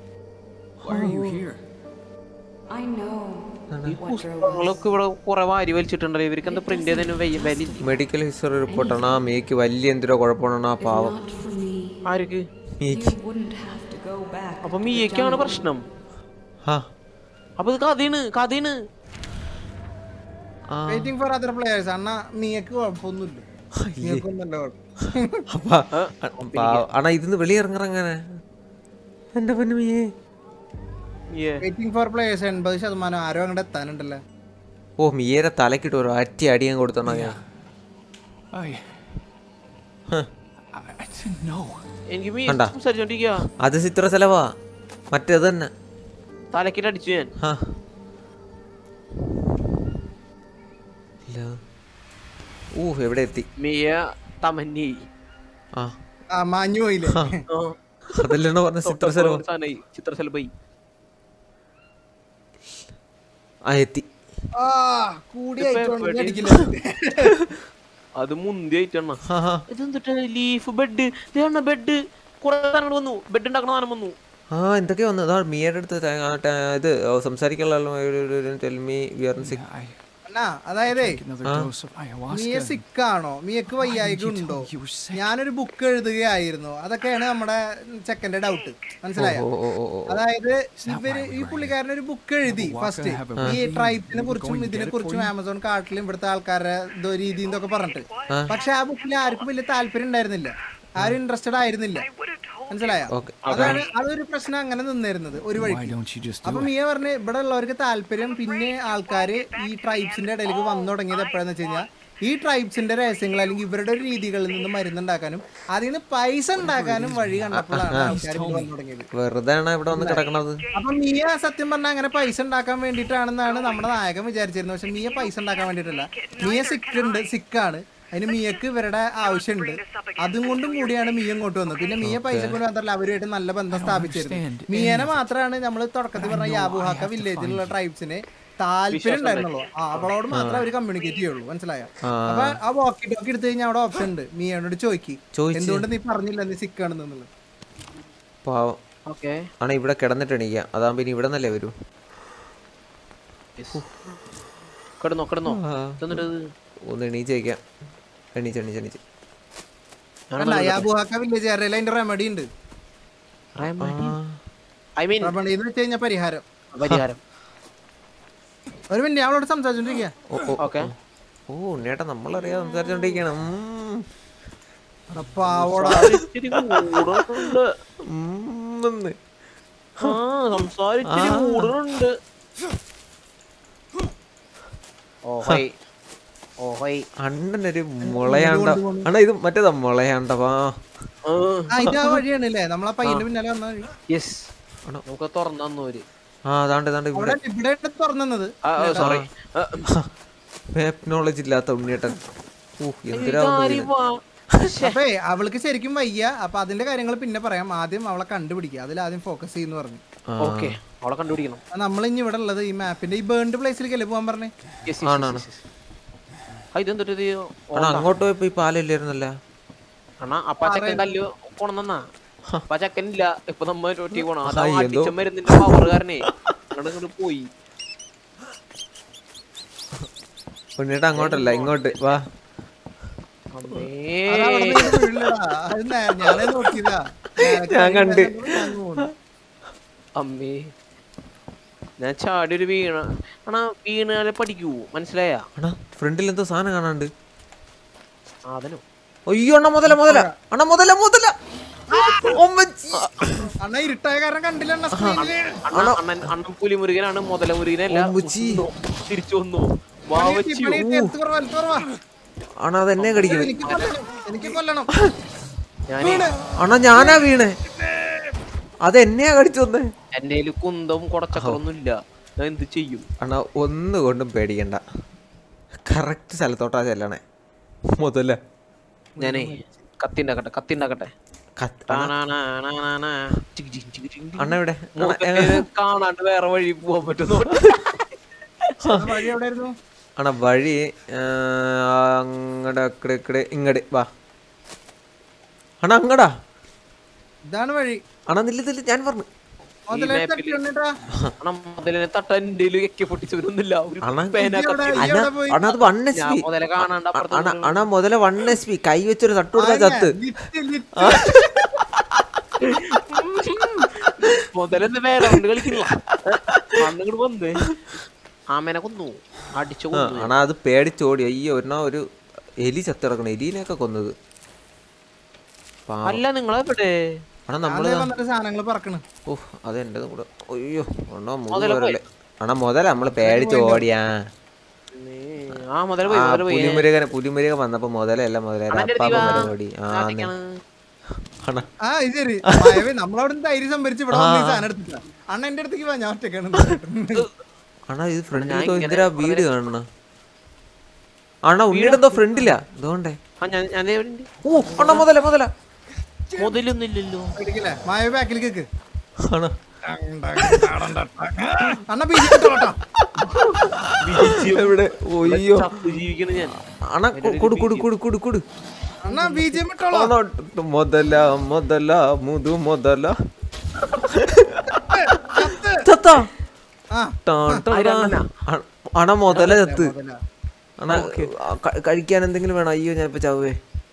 I know what drove us. നിങ്ങളൊക്കെ ഇവിടെ കുറെ വാരി വലിച്ചിട്ടുണ്ടല്ലോ ഇവർക്ക് എന്താ പ്രിന്റ് ചെയ്തതിന് വലിയ വലി മെഡിക്കൽ ഹിസ്റ്ററി റിപ്പോർട്ടാണ് ആ മിയക്ക് വലിയ എന്തിനോ കുഴപ്പമാണ് ആ പാവം Not for me. Arc മിയക്ക് You wouldn't have to go back. അപ്പൊ മീയക്കാണ് പ്രശ്നം ആ അപ്പൊ ഇത് കഥയാണ് കഥയാണ് ആ വെയിറ്റിംഗ് ഫോർ അതർ പ്ലേയേഴ്സ് അണ്ണ മിയക്ക് കുഴപ്പമൊന്നുമില്ല മിയക്കൊന്നല്ല കുഴപ്പം അപ്പാ പാവം. ആണാ ഇതിന്ന് വെളിയിറങ്ങിറങ്ങനെ എന്റെ പൊന്നു മിയേ ഏ, വെയിറ്റിംഗ് ഫോർ പ്ലേയേഴ്സ് എൺപത് ശതമാനം ആരോ അങ്ങോട്ട് എത്താനുണ്ടല്ലോ ഓ മിയേരെ തലക്കിട്ട് ഒരു അറ്റി അടിയാൻ കൊടുത്തണ ഞാൻ I. Huh. I, I didn't know. എനിക്ക് മീ കണ്ടാ? സംസാരിച്ചോണ്ടിരിക്കുക അത് ചിത്ര ചെലവാ മറ്റേത് തന്നെ തലക്കിട്ട് അടിച്ചു ഞാൻ ആ ഇല്ല ഓ എവിടെ എത്തി മിയ തമന്നി ആ ആ മാഞ്ഞു പോയില്ലേ അതല്ലെന്ന് പറഞ്ഞ ചിത്ര ചെലവ് ചിത്രശലഭയി ആ എത്തി ആ കൂടി ആയിട്ടോണ്ട് അടിക്കില്ല അത് മുന്തി ആയിട്ടെണ്ണ ആ ആ. ഇതെന്തിട്ട് ലീഫ് ബെഡ് ഇതാണ് ബെഡ് കുറെ സാധനങ്ങൾ വന്നു ബെഡ് ഉണ്ടാക്കണ സാധനം വന്നു ആ എന്തൊക്കെയാ വന്നത് അതാ മിയയുടെ അടുത്ത് ത- ആ ട- ഇത് സംസാരിക്കാനുള്ള ടെൽമി വിയർൻസി I അണ്ണാ അതായതേ take another dose of ayahuasca. Miya സിക്കാണോ മിയക്ക് വയ്യായിക ഉണ്ടോ you were sick? ഞാനൊരു ബുക്ക് എഴുതുകയായിരുന്നു അതൊക്കെയാണ് നമ്മുടെ ചെക്കന്റെ ഡൗട്ട് മനസ്സിലായോ ഓ ഓ ഓ ഓ അതായത് ഇവര് ഈ പുള്ളിക്കാരൻ ഒരു ബുക്ക് എഴുതി ഫസ്റ്റ് ഈ ട്രൈബിനെ കുറിച്ചും ഇതിനെ കുറിച്ചും ആമസോൺ കാട്ടിലും ഇവിടുത്തെ ആൾക്കാരുടെ ഇതോ രീതിയും ഇതൊക്കെ പറഞ്ഞിട്ട് പക്ഷെ ആ ബുക്കിൽ ആർക്കും വലിയ താല്പര്യം ഉണ്ടായിരുന്നില്ല ആരും ഇൻട്രസ്റ്റഡ് ആയിരുന്നില്ല മനസ്സിലായോ ഓക്കെ അതാണ് അതൊരു പ്രശ്നം അങ്ങനെ ninnirunന്നത് ഒരു Why വഴിക്ക് don't you just അപ്പൊ do it? മിയ പറഞ്ഞ് ഇവിടെ ഉള്ളവർക്ക് താല്പര്യം പിന്നെ ആൾക്കാര് ഈ ട്രൈബ്സിന്റെ ഇടയിലേക്ക് വന്നു തുടങ്ങിയത് എപ്പോഴാന്ന് വെച്ച് കഴിഞ്ഞാൽ ഈ ട്രൈബ്സിന്റെ രഹസ്യങ്ങൾ അല്ലെങ്കിൽ ഇവരുടെ ഒരു രീതികളിൽ നിന്ന് മരുന്നുണ്ടാക്കാനും അതിൽ നിന്ന് പൈസ ഉണ്ടാക്കാനും വഴി കണ്ടപ്പോഴാണ് ആൾക്കാർ ഇവിടെ വന്നു തുടങ്ങിയത് വെറുതെ ആണ് ഇവിടെ വന്ന് കിടക്കണത് അപ്പൊ മിയ സത്യം പറഞ്ഞാൽ അങ്ങനെ പൈസ ഉണ്ടാക്കാൻ വേണ്ടിയിട്ടാണെന്നാണ് നമ്മുടെ നായകൻ വിചാരിച്ചിരുന്നത് പക്ഷെ മിയ പൈസ ഉണ്ടാക്കാൻ വേണ്ടിയിട്ടല്ല മിയ സിക്ക് ഉണ്ട് സിക്കാണ് അതിന് മിയക്ക് ഇവരുടെ ആവശ്യമുണ്ട് അതും കൊണ്ടും കൂടിയാണ് മിയ ഇങ്ങോട്ട് വന്നത് പിന്നെ മിയ പൈസ കൊണ്ട് മാത്രമല്ല അവരുമായിട്ട് നല്ല ബന്ധം സ്ഥാപിച്ചിരുന്നു മിയനെ മാത്രമാണ് നമ്മൾ തുടക്കത്തിൽ പറഞ്ഞ യാബുഹാക്ക വില്ലേജിലുള്ള ട്രൈബ്സിന് താല്പര്യം ഉണ്ടായിരുന്നുള്ളൂ ആ അവളോട് മാത്രമേ അവർ കമ്മ്യൂണിക്കേറ്റ് ചെയ്യുള്ളൂ മനസ്സിലായോ അപ്പൊ ആ വോക്കി ടോക്കി എടുത്തു കഴിഞ്ഞാൽ അവിടെ ഓപ്ഷൻ ഉണ്ട് മിയനോട് ചോദിക്കി ചോദിച്ച്. എന്തുകൊണ്ട് നീ പറഞ്ഞില്ല നീ സിക്കാണെന്നുള്ളത് പാവം ഓക്കെ ആണ് ഇവിടെ കിടന്നിട്ട് എണീക്കാം അതാകുമ്പോ ഇനി ഇവിടെ നിന്നല്ലേ വരൂ കിടന്നോ കിടന്നോ ആ. എന്നിട്ട് ഒന്ന് എണീച്ചേക്കാം എണീച്ച് എണീച്ച് എണീച്ച് അല്ല യാബുഹാക്ക വില്ലേജ് അതിന്റെ റെമഡി ഉണ്ട് ഐ മീൻ റെമഡി എന്ന് വെച്ച് കഴിഞ്ഞാൽ പരിഹാരം പരിഹാരം ഒരു മിനിറ്റ് ഞാൻ അവളോട് സംസാരിച്ചോണ്ടിരിക്കുക ഓ ഓ ഓക്കെ ഓ ഉണ്ണേട്ടാ നമ്മളറിയാതെ സംസാരിച്ചോണ്ടിരിക്കണം ഉം. പാവോടാ ഇച്ചിരി കൂടുന്നുണ്ട് ഉം എന്ന്. ആ സംസാരിച്ചിരി കൂടുന്നുണ്ട് ഓഹോയ് ഓഹോയ് അണ്ണനൊരു മുളയാണ്ട അണ്ണ ഇത് മറ്റേതാ മുളയാണ്ട വാ ആ ഇത് ആ വഴിയാണ് അല്ലേ നമ്മളാ പയ്യന്റെ പിന്നാലെ വന്ന വഴി യെസ് നമുക്ക് തുറന്നു തന്നൂര് ആ അതാണ്ട് ഇതാണ്ട് ഇവിടെ അവിടെ ഇവിടെ തുറന്നത് സോറി മാപ്പ് നോളജ് ഇല്ലാത്ത ഉണ്ണിയേട്ടൻ ഊ എന്തിനാ വന്നത് അപ്പേ അവൾക്ക് ശരിക്കും വയ്യ അപ്പൊ അതിന്റെ കാര്യങ്ങൾ പിന്നെ പറയാം ആദ്യം അവളെ കണ്ടുപിടിക്കുക അതിൽ ആദ്യം ഫോക്കസ് ചെയ്യുന്നു പറഞ്ഞു ഓക്കെ അവളെ കണ്ടുപിടിക്കണം നമ്മൾ ഇനി ഇവിടെ ഉള്ളത് ഈ മാപ്പിന്റെ ഈ ബേൺഡ് പ്ലേസിലേക്കല്ലേ പോകാൻ പറഞ്ഞേ Yes, yes, ആണാണ്. yes, yes. ആ, ഇതെന്തൊരു ഇത് അണ്ണ അങ്ങോട്ട് പോയപ്പോ ഈ പാലില്ലായിരുന്നല്ല അണ്ണാ അപ്പ ആ ചെക്കൻ കല്ല് കൊണ്ടെന്നാ അപ്പ ആ ചെക്കൻ ഇല്ല ഇപ്പൊ നമ്മ ഒറ്റ പോണം അതാ ആ, എന്തോ. അടിച്ച മരുന്നിന്റെ പവർ കാരണേ അങ്ങോട്ട് ഇങ്ങോട്ട് പോയി ഉണ്ണിയേട്ടൻ അങ്ങോട്ടല്ല ഇങ്ങോട്ട് വാ അമ്മേ. അത് അവിടെ നിന്ന് വീഴില്ലടാ. അത് നേ- ഞാനേ നോക്കിയതാ ഞാൻ കണ്ട്. ഞാൻ പോണു. അമ്മേ ഞാൻ ചാടി ഒരു വീണ അണ്ണാ വീണാലെ പഠിക്കൂ മനസ്സിലായ അണ്ണാ ഫ്രണ്ടിൽ എന്തോ സാധനം കാണാണ്ട് സാധനം അയ്യോ അണ്ണ മുതല മുതല അണ്ണ മുതല മുതല ഒമ്മച്ചി. അണ്ണാ ഇരുട്ടായ കാരണം കണ്ടില്ല അണ്ണാ സ്ക്രീനില് അണ്ണ അണ്ണൻ അണ്ണൻ പുലിമുരുകനാണ് മുതല മുരുകനല്ല ഒമ്പുച്ചി. തിരിച്ചു വന്നു വാവച്ചി എടുത്ത് കുറവാ എടുത്ത് കുറവാ അണ്ണ അതെന്നെ കടിക്കുന്നു എനിക്ക് കൊല്ലണം എനിക്ക് കൊല്ലണം ഞാനേ അണ്ണ ഞാനാ വീണേ അത് എന്നെയാ കടിച്ചു വന്നേ എന്റെ കുന്തവും കുടച്ചക്രൊന്നും ഇല്ല ഞാൻ എന്ത് ചെയ്യും അണ്ണ ഒന്നുകൊണ്ടും പേടിക്കണ്ട കറക്റ്റ് സ്ഥലത്തോട്ടാ ചെല്ലണേ മുതല ഞാനേ കത്തി ഉണ്ടാക്കട്ടെ കത്തി ഉണ്ടാക്കട്ടെ കത്ത്- ടാനാനാനാനാനാ. ചിക്ക് ചിക്ക് ചിക്ക് ചിക്ക് ചിക്ക്. അണ്ണ ഇവിടെ മൂപ്പര് കാണാണ്ട് വേറെ വഴി പോകാൻ പറ്റുന്നു ആ വഴി എവിടെയായിരുന്നു അണ്ണ വഴി അങ്ങടെ അക്കടെ ഇക്കടെ ഇങ്ങടെ വാ അണ്ണ അങ്ങടാ ഇതാണ് വഴി അണ്ണ നില്ല നില്ല ഞാൻ പറഞ്ഞു മുതലേ തട്ടി വന്നിട്ടാ മുതലിനെ തട്ട എന്റെ എക്കെ പൊട്ടിച്ചവരൊന്നുമില്ല ഒരു അണ്ണ പേന ഇയ്യ് കത്തി എവിടെ? അണ്ണ എവിടെ പോയി? അണ്ണ അത് വൺ എസ് ഞാൻ പി മുതലെ കാണാണ്ട് അപ്പുറത്ത് അണ്ണ അണ്ണ മുതല വൺ എസ് പി കൈ വെച്ചൊരു തട്ട് കൊടുത്താ ചത്ത് ലിറ്റ് ലിറ്റ് മുതലെന്ന് വേറെ കൊണ്ട് കളിക്കില്ല അന്നിങ്ങോട്ട് വന്ന് ആമേനെ കൊന്നു അടിച്ചു ആ, കൊന്നു അണ്ണാ അത് പേടിച്ചോടി അയ്യോ ഒരെണ്ണ ഒരു എലി ചത്ത് കിടക്കണം എലീനെയൊക്കെ കൊന്നത് പാവം. അല്ല നിങ്ങളെവിടെ അണ്ണാ നമ്മള് അതേ വന്നിട്ട് സാധനങ്ങൾ പറക്കണ് ഓ അത് എൻ്റെ കൂടെ അയ്യോ അണ്ണാ മുതല പോയി. മുതലേ അണ്ണാ മുതല നമ്മള് പേടിച്ച് ഓടിയാ ആ മുതല പോയി ആ, മുതല പോയി പുലിമുരുകൻ പുലിമുരുകൻ വന്നപ്പോ മുതലല്ല മുതലേ അണ്ണന്റെ അപ്പാപ്പ അടുത്ത് വാ. വരെ ഓടി ആ ഞാൻ അന്ന്. അടിക്കാണ്. അണ്ണാ ആ ഇത് ശരി മായവേ നമ്മളവിടെ ധൈര്യം സംഭരിച്ച് ഇവിടെ വന്ന് ഈ സാധനം എടുത്തിട്ടാ അണ്ണ എന്റെ അടുത്തേക്ക് വാ ഞാൻ ഒറ്റക്കാണ് അണ്ണാ ഇത് ഫ്രണ്ടിൽ ഞാൻ ഇങ്ങനെ എന്തിനാ വീട് കാണണ അണ്ണാ ഉണ്ണിയുടെ എന്തോ ഫ്രണ്ടിലാ ഇതുകൊണ്ടേ ആ ഞാൻ ഞാൻ ദേ ഇവിടെ ഉണ്ട്. ഓ അണ്ണാ മുതല മുതല മുതലൊന്നുമില്ലല്ലോ പേടിക്കില്ലേ മായവേ ബാക്കിൽ കേക്ക് അണ്ണാ അണ്ണ ബീജി കിട്ടോട്ടോ എവിടെ ഒയ്യോ ചത്ത് ജീവിക്കണ ഞാൻ അണ്ണാ കൊ- കൊടു കൊടു കൊടു കൊടു കൊടു അണ്ണ ബീജി വിട്ടോളോ അണ്ണാ മുതല മുതല മുതു മുതല ചത്താ ആ ടാൻ ടാൻ ആരണ്ണനാ? അ- അണ മുതല ചത്ത് മുതല. അണ ക- കഴിക്കാൻ എന്തെങ്കിലും വേണം അയ്യോ ഞാൻ ഇപ്പൊ ചാവേ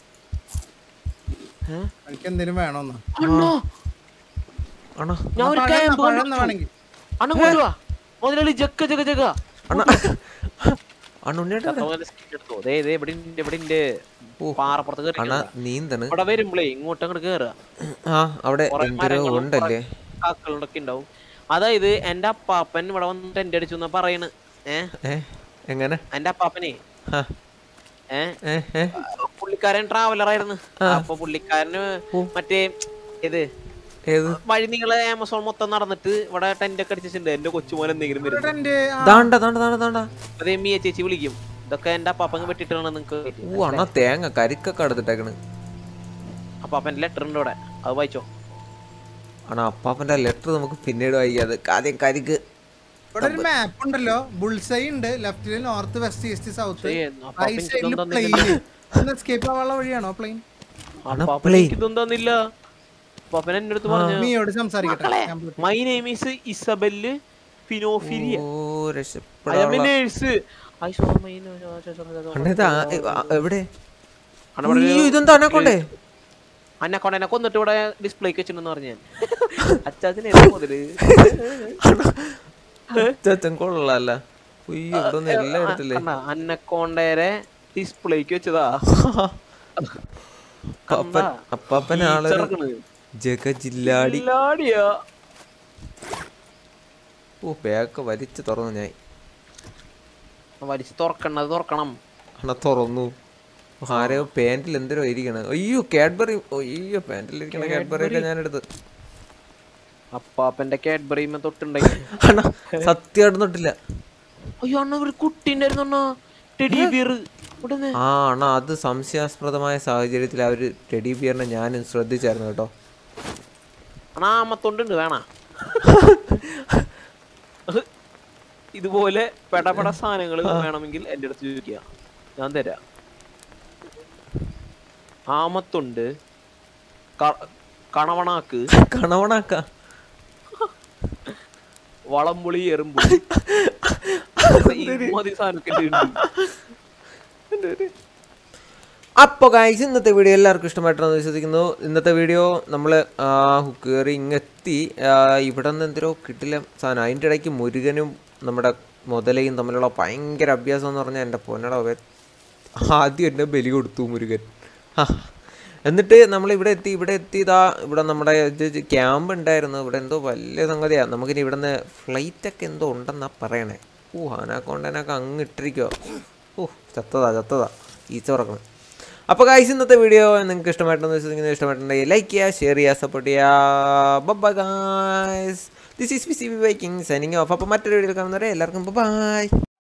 എനിക്ക് എന്തേലും വേണോന്ന് അണ്ണോ അണ ഞാൻ ഒരു പഴം ക്യാമ്പ് എന്നാ, പഴം എന്നാ വേണമെങ്കിൽ അണ്ണ കൊണ്ടുവാ മുതലാളി ജക്ക ജക ജക അണ അണ്ണ ഉണ്ണിയേട്ടാ എവിടെ? ചത്തവന്റെ skin എടുത്തോ ദേ ദേ ഇവിടെ ഉണ്ട് ഇവിടെ ഉണ്ട് ഓ. പാറപ്പുറത്ത് അണ കയറി നീന്തണ് ഇവിടെ വരുമ്പളേ ഇങ്ങോട്ട് അങ്ങോട്ട് കേറുക ആ അവിടെ കുറെ എന്തൊരു മരങ്ങളും ഉണ്ടല്ലേ കാക്കളുണ്ടൊക്കെ ഉണ്ടാവും അതായത് എന്റെ അപ്പാപ്പൻ ഇവിടെ വന്ന് ടെന്റ് അടിച്ചു എന്നാ പറയണ് ഏ ഏ എങ്ങനെ എന്റെ അപ്പാപ്പനെ ആ, ഏ ഏ ഏ പുള്ളിക്കാരൻ ട്രാവലർ ആയിരുന്നു അപ്പൊ പുള്ളിക്കാരന് മറ്റേ ഇത് ഏത് വഴി നിങ്ങള് ആമസോൺ മൊത്തം നടന്നിട്ട് ഇവിടെ ടെന്റ് ഒക്കെ അടിച്ചിട്ടുണ്ട് എന്റെ കൊച്ചുമോൻ എന്തെങ്കിലും വരും എന്റെ ആ, ദാണ്ട ദാണ്ട ദാണ്ട ദാണ്ട അതേ മിയ ചേച്ചി വിളിക്കും ഇതൊക്കെ എന്റെ അപ്പാപ്പൻ വെട്ടിട്ടാണ് നിങ്ങക്ക് ഓ അണ്ണ തേങ്ങ കരിക്കൊക്കെ എടുത്തിട്ടേക്കണ് അപ്പാപ്പന്റെ ലെറ്റർ ഉണ്ട് ഇവിടെ അത് വായിച്ചോ അണ്ണ അപ്പാപ്പന്റെ ലെറ്റർ നമുക്ക് പിന്നീട് വായിക്കാതെ ആദ്യം കരിക്ക് ഇവിടെ ഒരു മാപ്പ് ഉണ്ടല്ലോ ബുൾസൈ ഉണ്ട് ലെഫ്റ്റില് നോർത്ത് വെസ്റ്റ് ഈസ്റ്റ് സൗത്ത് ഏയ്, അപ്പാപ്പൻ റൈറ്റ് സൈഡിൽ ഇതൊന്നും പ്ലെയിൻ എസ്കേപ്പ് ആവാനുള്ള വഴിയാണോ പ്ലെയിൻ അപ്പാപ്പൻ plane. എനിക്കിതൊന്നും തന്നില്ല അപ്പാപ്പൻ എന്റെ അടുത്ത് പറഞ്ഞു നീയോട് സംസാരിക്കട്ടെ ഞാൻ പോയിട്ട്. മൈ നെയിം ഈസ് ഇസബെല്ല് ഫിനോഫിലിയ ഓ ഐ എം രക്ഷപ്പെടാനുള്ള നേഴ്സ് ഐ സോ മൈ അണ്ണ ഇത് ആ- ഏ, ആ, എവിടെ അയ്യോ ഇതെന്താ അനക്കൊണ്ടേ അന്നക്കൊണ്ടെന്നെ കൊന്നിട്ട് ഇവിടെ ഡിസ്പ്ലേക്ക് വെച്ചിട്ടുണ്ടെന്ന് പറഞ്ഞു ഞാൻ അച്ചാച്ചന് മുതല് ചച്ചൻ കൊള്ളാല്ല ഉയ്യോ ഇവിടെ ഒന്നും എല്ലാം എടുത്തില്ലേ അന്നക്കോണ്ടേരെ ഡിസ്പ്ലേക്ക് വെച്ചതാ അപ്പൻ അപ്പാപ്പൻ ആളൊരു ജഗജില്ലാടി ജില്ലാടിയാ ഓ ബാഗ് വലിച്ച് തുറന്നു ഞാൻ വലിച്ച് തുറക്കണത് തുറക്കണം അണ തുറന്നു ആരെയോ പാൻറ്റിൽ എന്തിനോ ഇരിക്കണം അയ്യോ കാഡ്ബറി അയ്യോ പാൻറ്റിൽ ഇരിക്കണ കാഡ്ബറി ഒക്കെ ഞാൻ എടുത്ത് അപ്പാപ്പന്റെ കാഡ്ബറിമ തൊട്ടുണ്ടെങ്കിൽ അണ്ണ സത്യമായിട്ട് തൊട്ടില്ല അയ്യോ അണ്ണ ഒരു കുട്ടി ഉണ്ടായിരുന്നു അണ്ണ ടെഡി ബിയർ ഉടനെ ആ അണ്ണാ അത് സംശയാസ്പദമായ സാഹചര്യത്തിൽ ആ ഒരു ടെഡി ബിയറിനെ ഞാനും ശ്രദ്ധിച്ചായിരുന്നു കേട്ടോ അണ്ണാ ആമത്തൊണ്ടുണ്ട് വേണ ഇതുപോലെ പെടപെട സാധനങ്ങൾ വേണമെങ്കിൽ എന്റെ അടുത്ത് ചോദിക്കുക ഞാൻ തരാം ആമത്തുണ്ട് ക- കണവണാക്ക് കണവണാക്ക വളംപുളി എറുമ്പുളി ഇമാതിരി സാധനമൊക്കെ ഉണ്ട് അപ്പോൾ കാഴ്ച ഇന്നത്തെ വീഡിയോ എല്ലാവർക്കും ഇഷ്ടമായിട്ടാണെന്ന് വിശ്വസിക്കുന്നു ഇന്നത്തെ വീഡിയോ നമ്മൾ കയറി ഇങ്ങെത്തി ആ, ഇവിടെ നിന്ന് എന്തിനോ കിട്ടില്ല സാധനം അതിൻ്റെ ഇടയ്ക്ക് മുരുകനും നമ്മുടെ മുതലയും തമ്മിലുള്ള ഭയങ്കര അഭ്യാസം എന്ന് പറഞ്ഞാൽ എൻ്റെ പൊന്നട ആദ്യം എന്നെ ബലി കൊടുത്തു മുരുകൻ ആ. എന്നിട്ട് നമ്മൾ ഇവിടെ എത്തി ഇവിടെ എത്തി ഇതാ ഇവിടെ നമ്മുടെ ക്യാമ്പ് ഉണ്ടായിരുന്നു ഇവിടെ എന്തോ വലിയ സംഗതിയാണ് നമുക്കിനി ഇവിടെ നിന്ന് ഫ്ലൈറ്റൊക്കെ എന്തോ ഉണ്ടെന്നാ പറയണേ ഓ അനാക്കൊണ്ടനൊക്കെ അങ്ങ് ഇട്ടിരിക്കോ ഓ ചത്തതാ ചത്തതാ ഈച്ച പറക്കണം അപ്പോൾ കാഴ്ച ഇന്നത്തെ വീഡിയോ നിങ്ങൾക്ക് ഇഷ്ടമായിട്ടെന്ന് വിശ്വസിക്കുന്നത് ഇഷ്ടമായിട്ടുണ്ടെങ്കിൽ ലൈക്ക് ചെയ്യുക ഷെയർ ചെയ്യുക സപ്പോർട്ട് ചെയ്യുക bye guys this is V C B biking signing off അപ്പോൾ മറ്റൊരു വീഡിയോ കാണുന്നവരെ എല്ലാവർക്കും ബൈ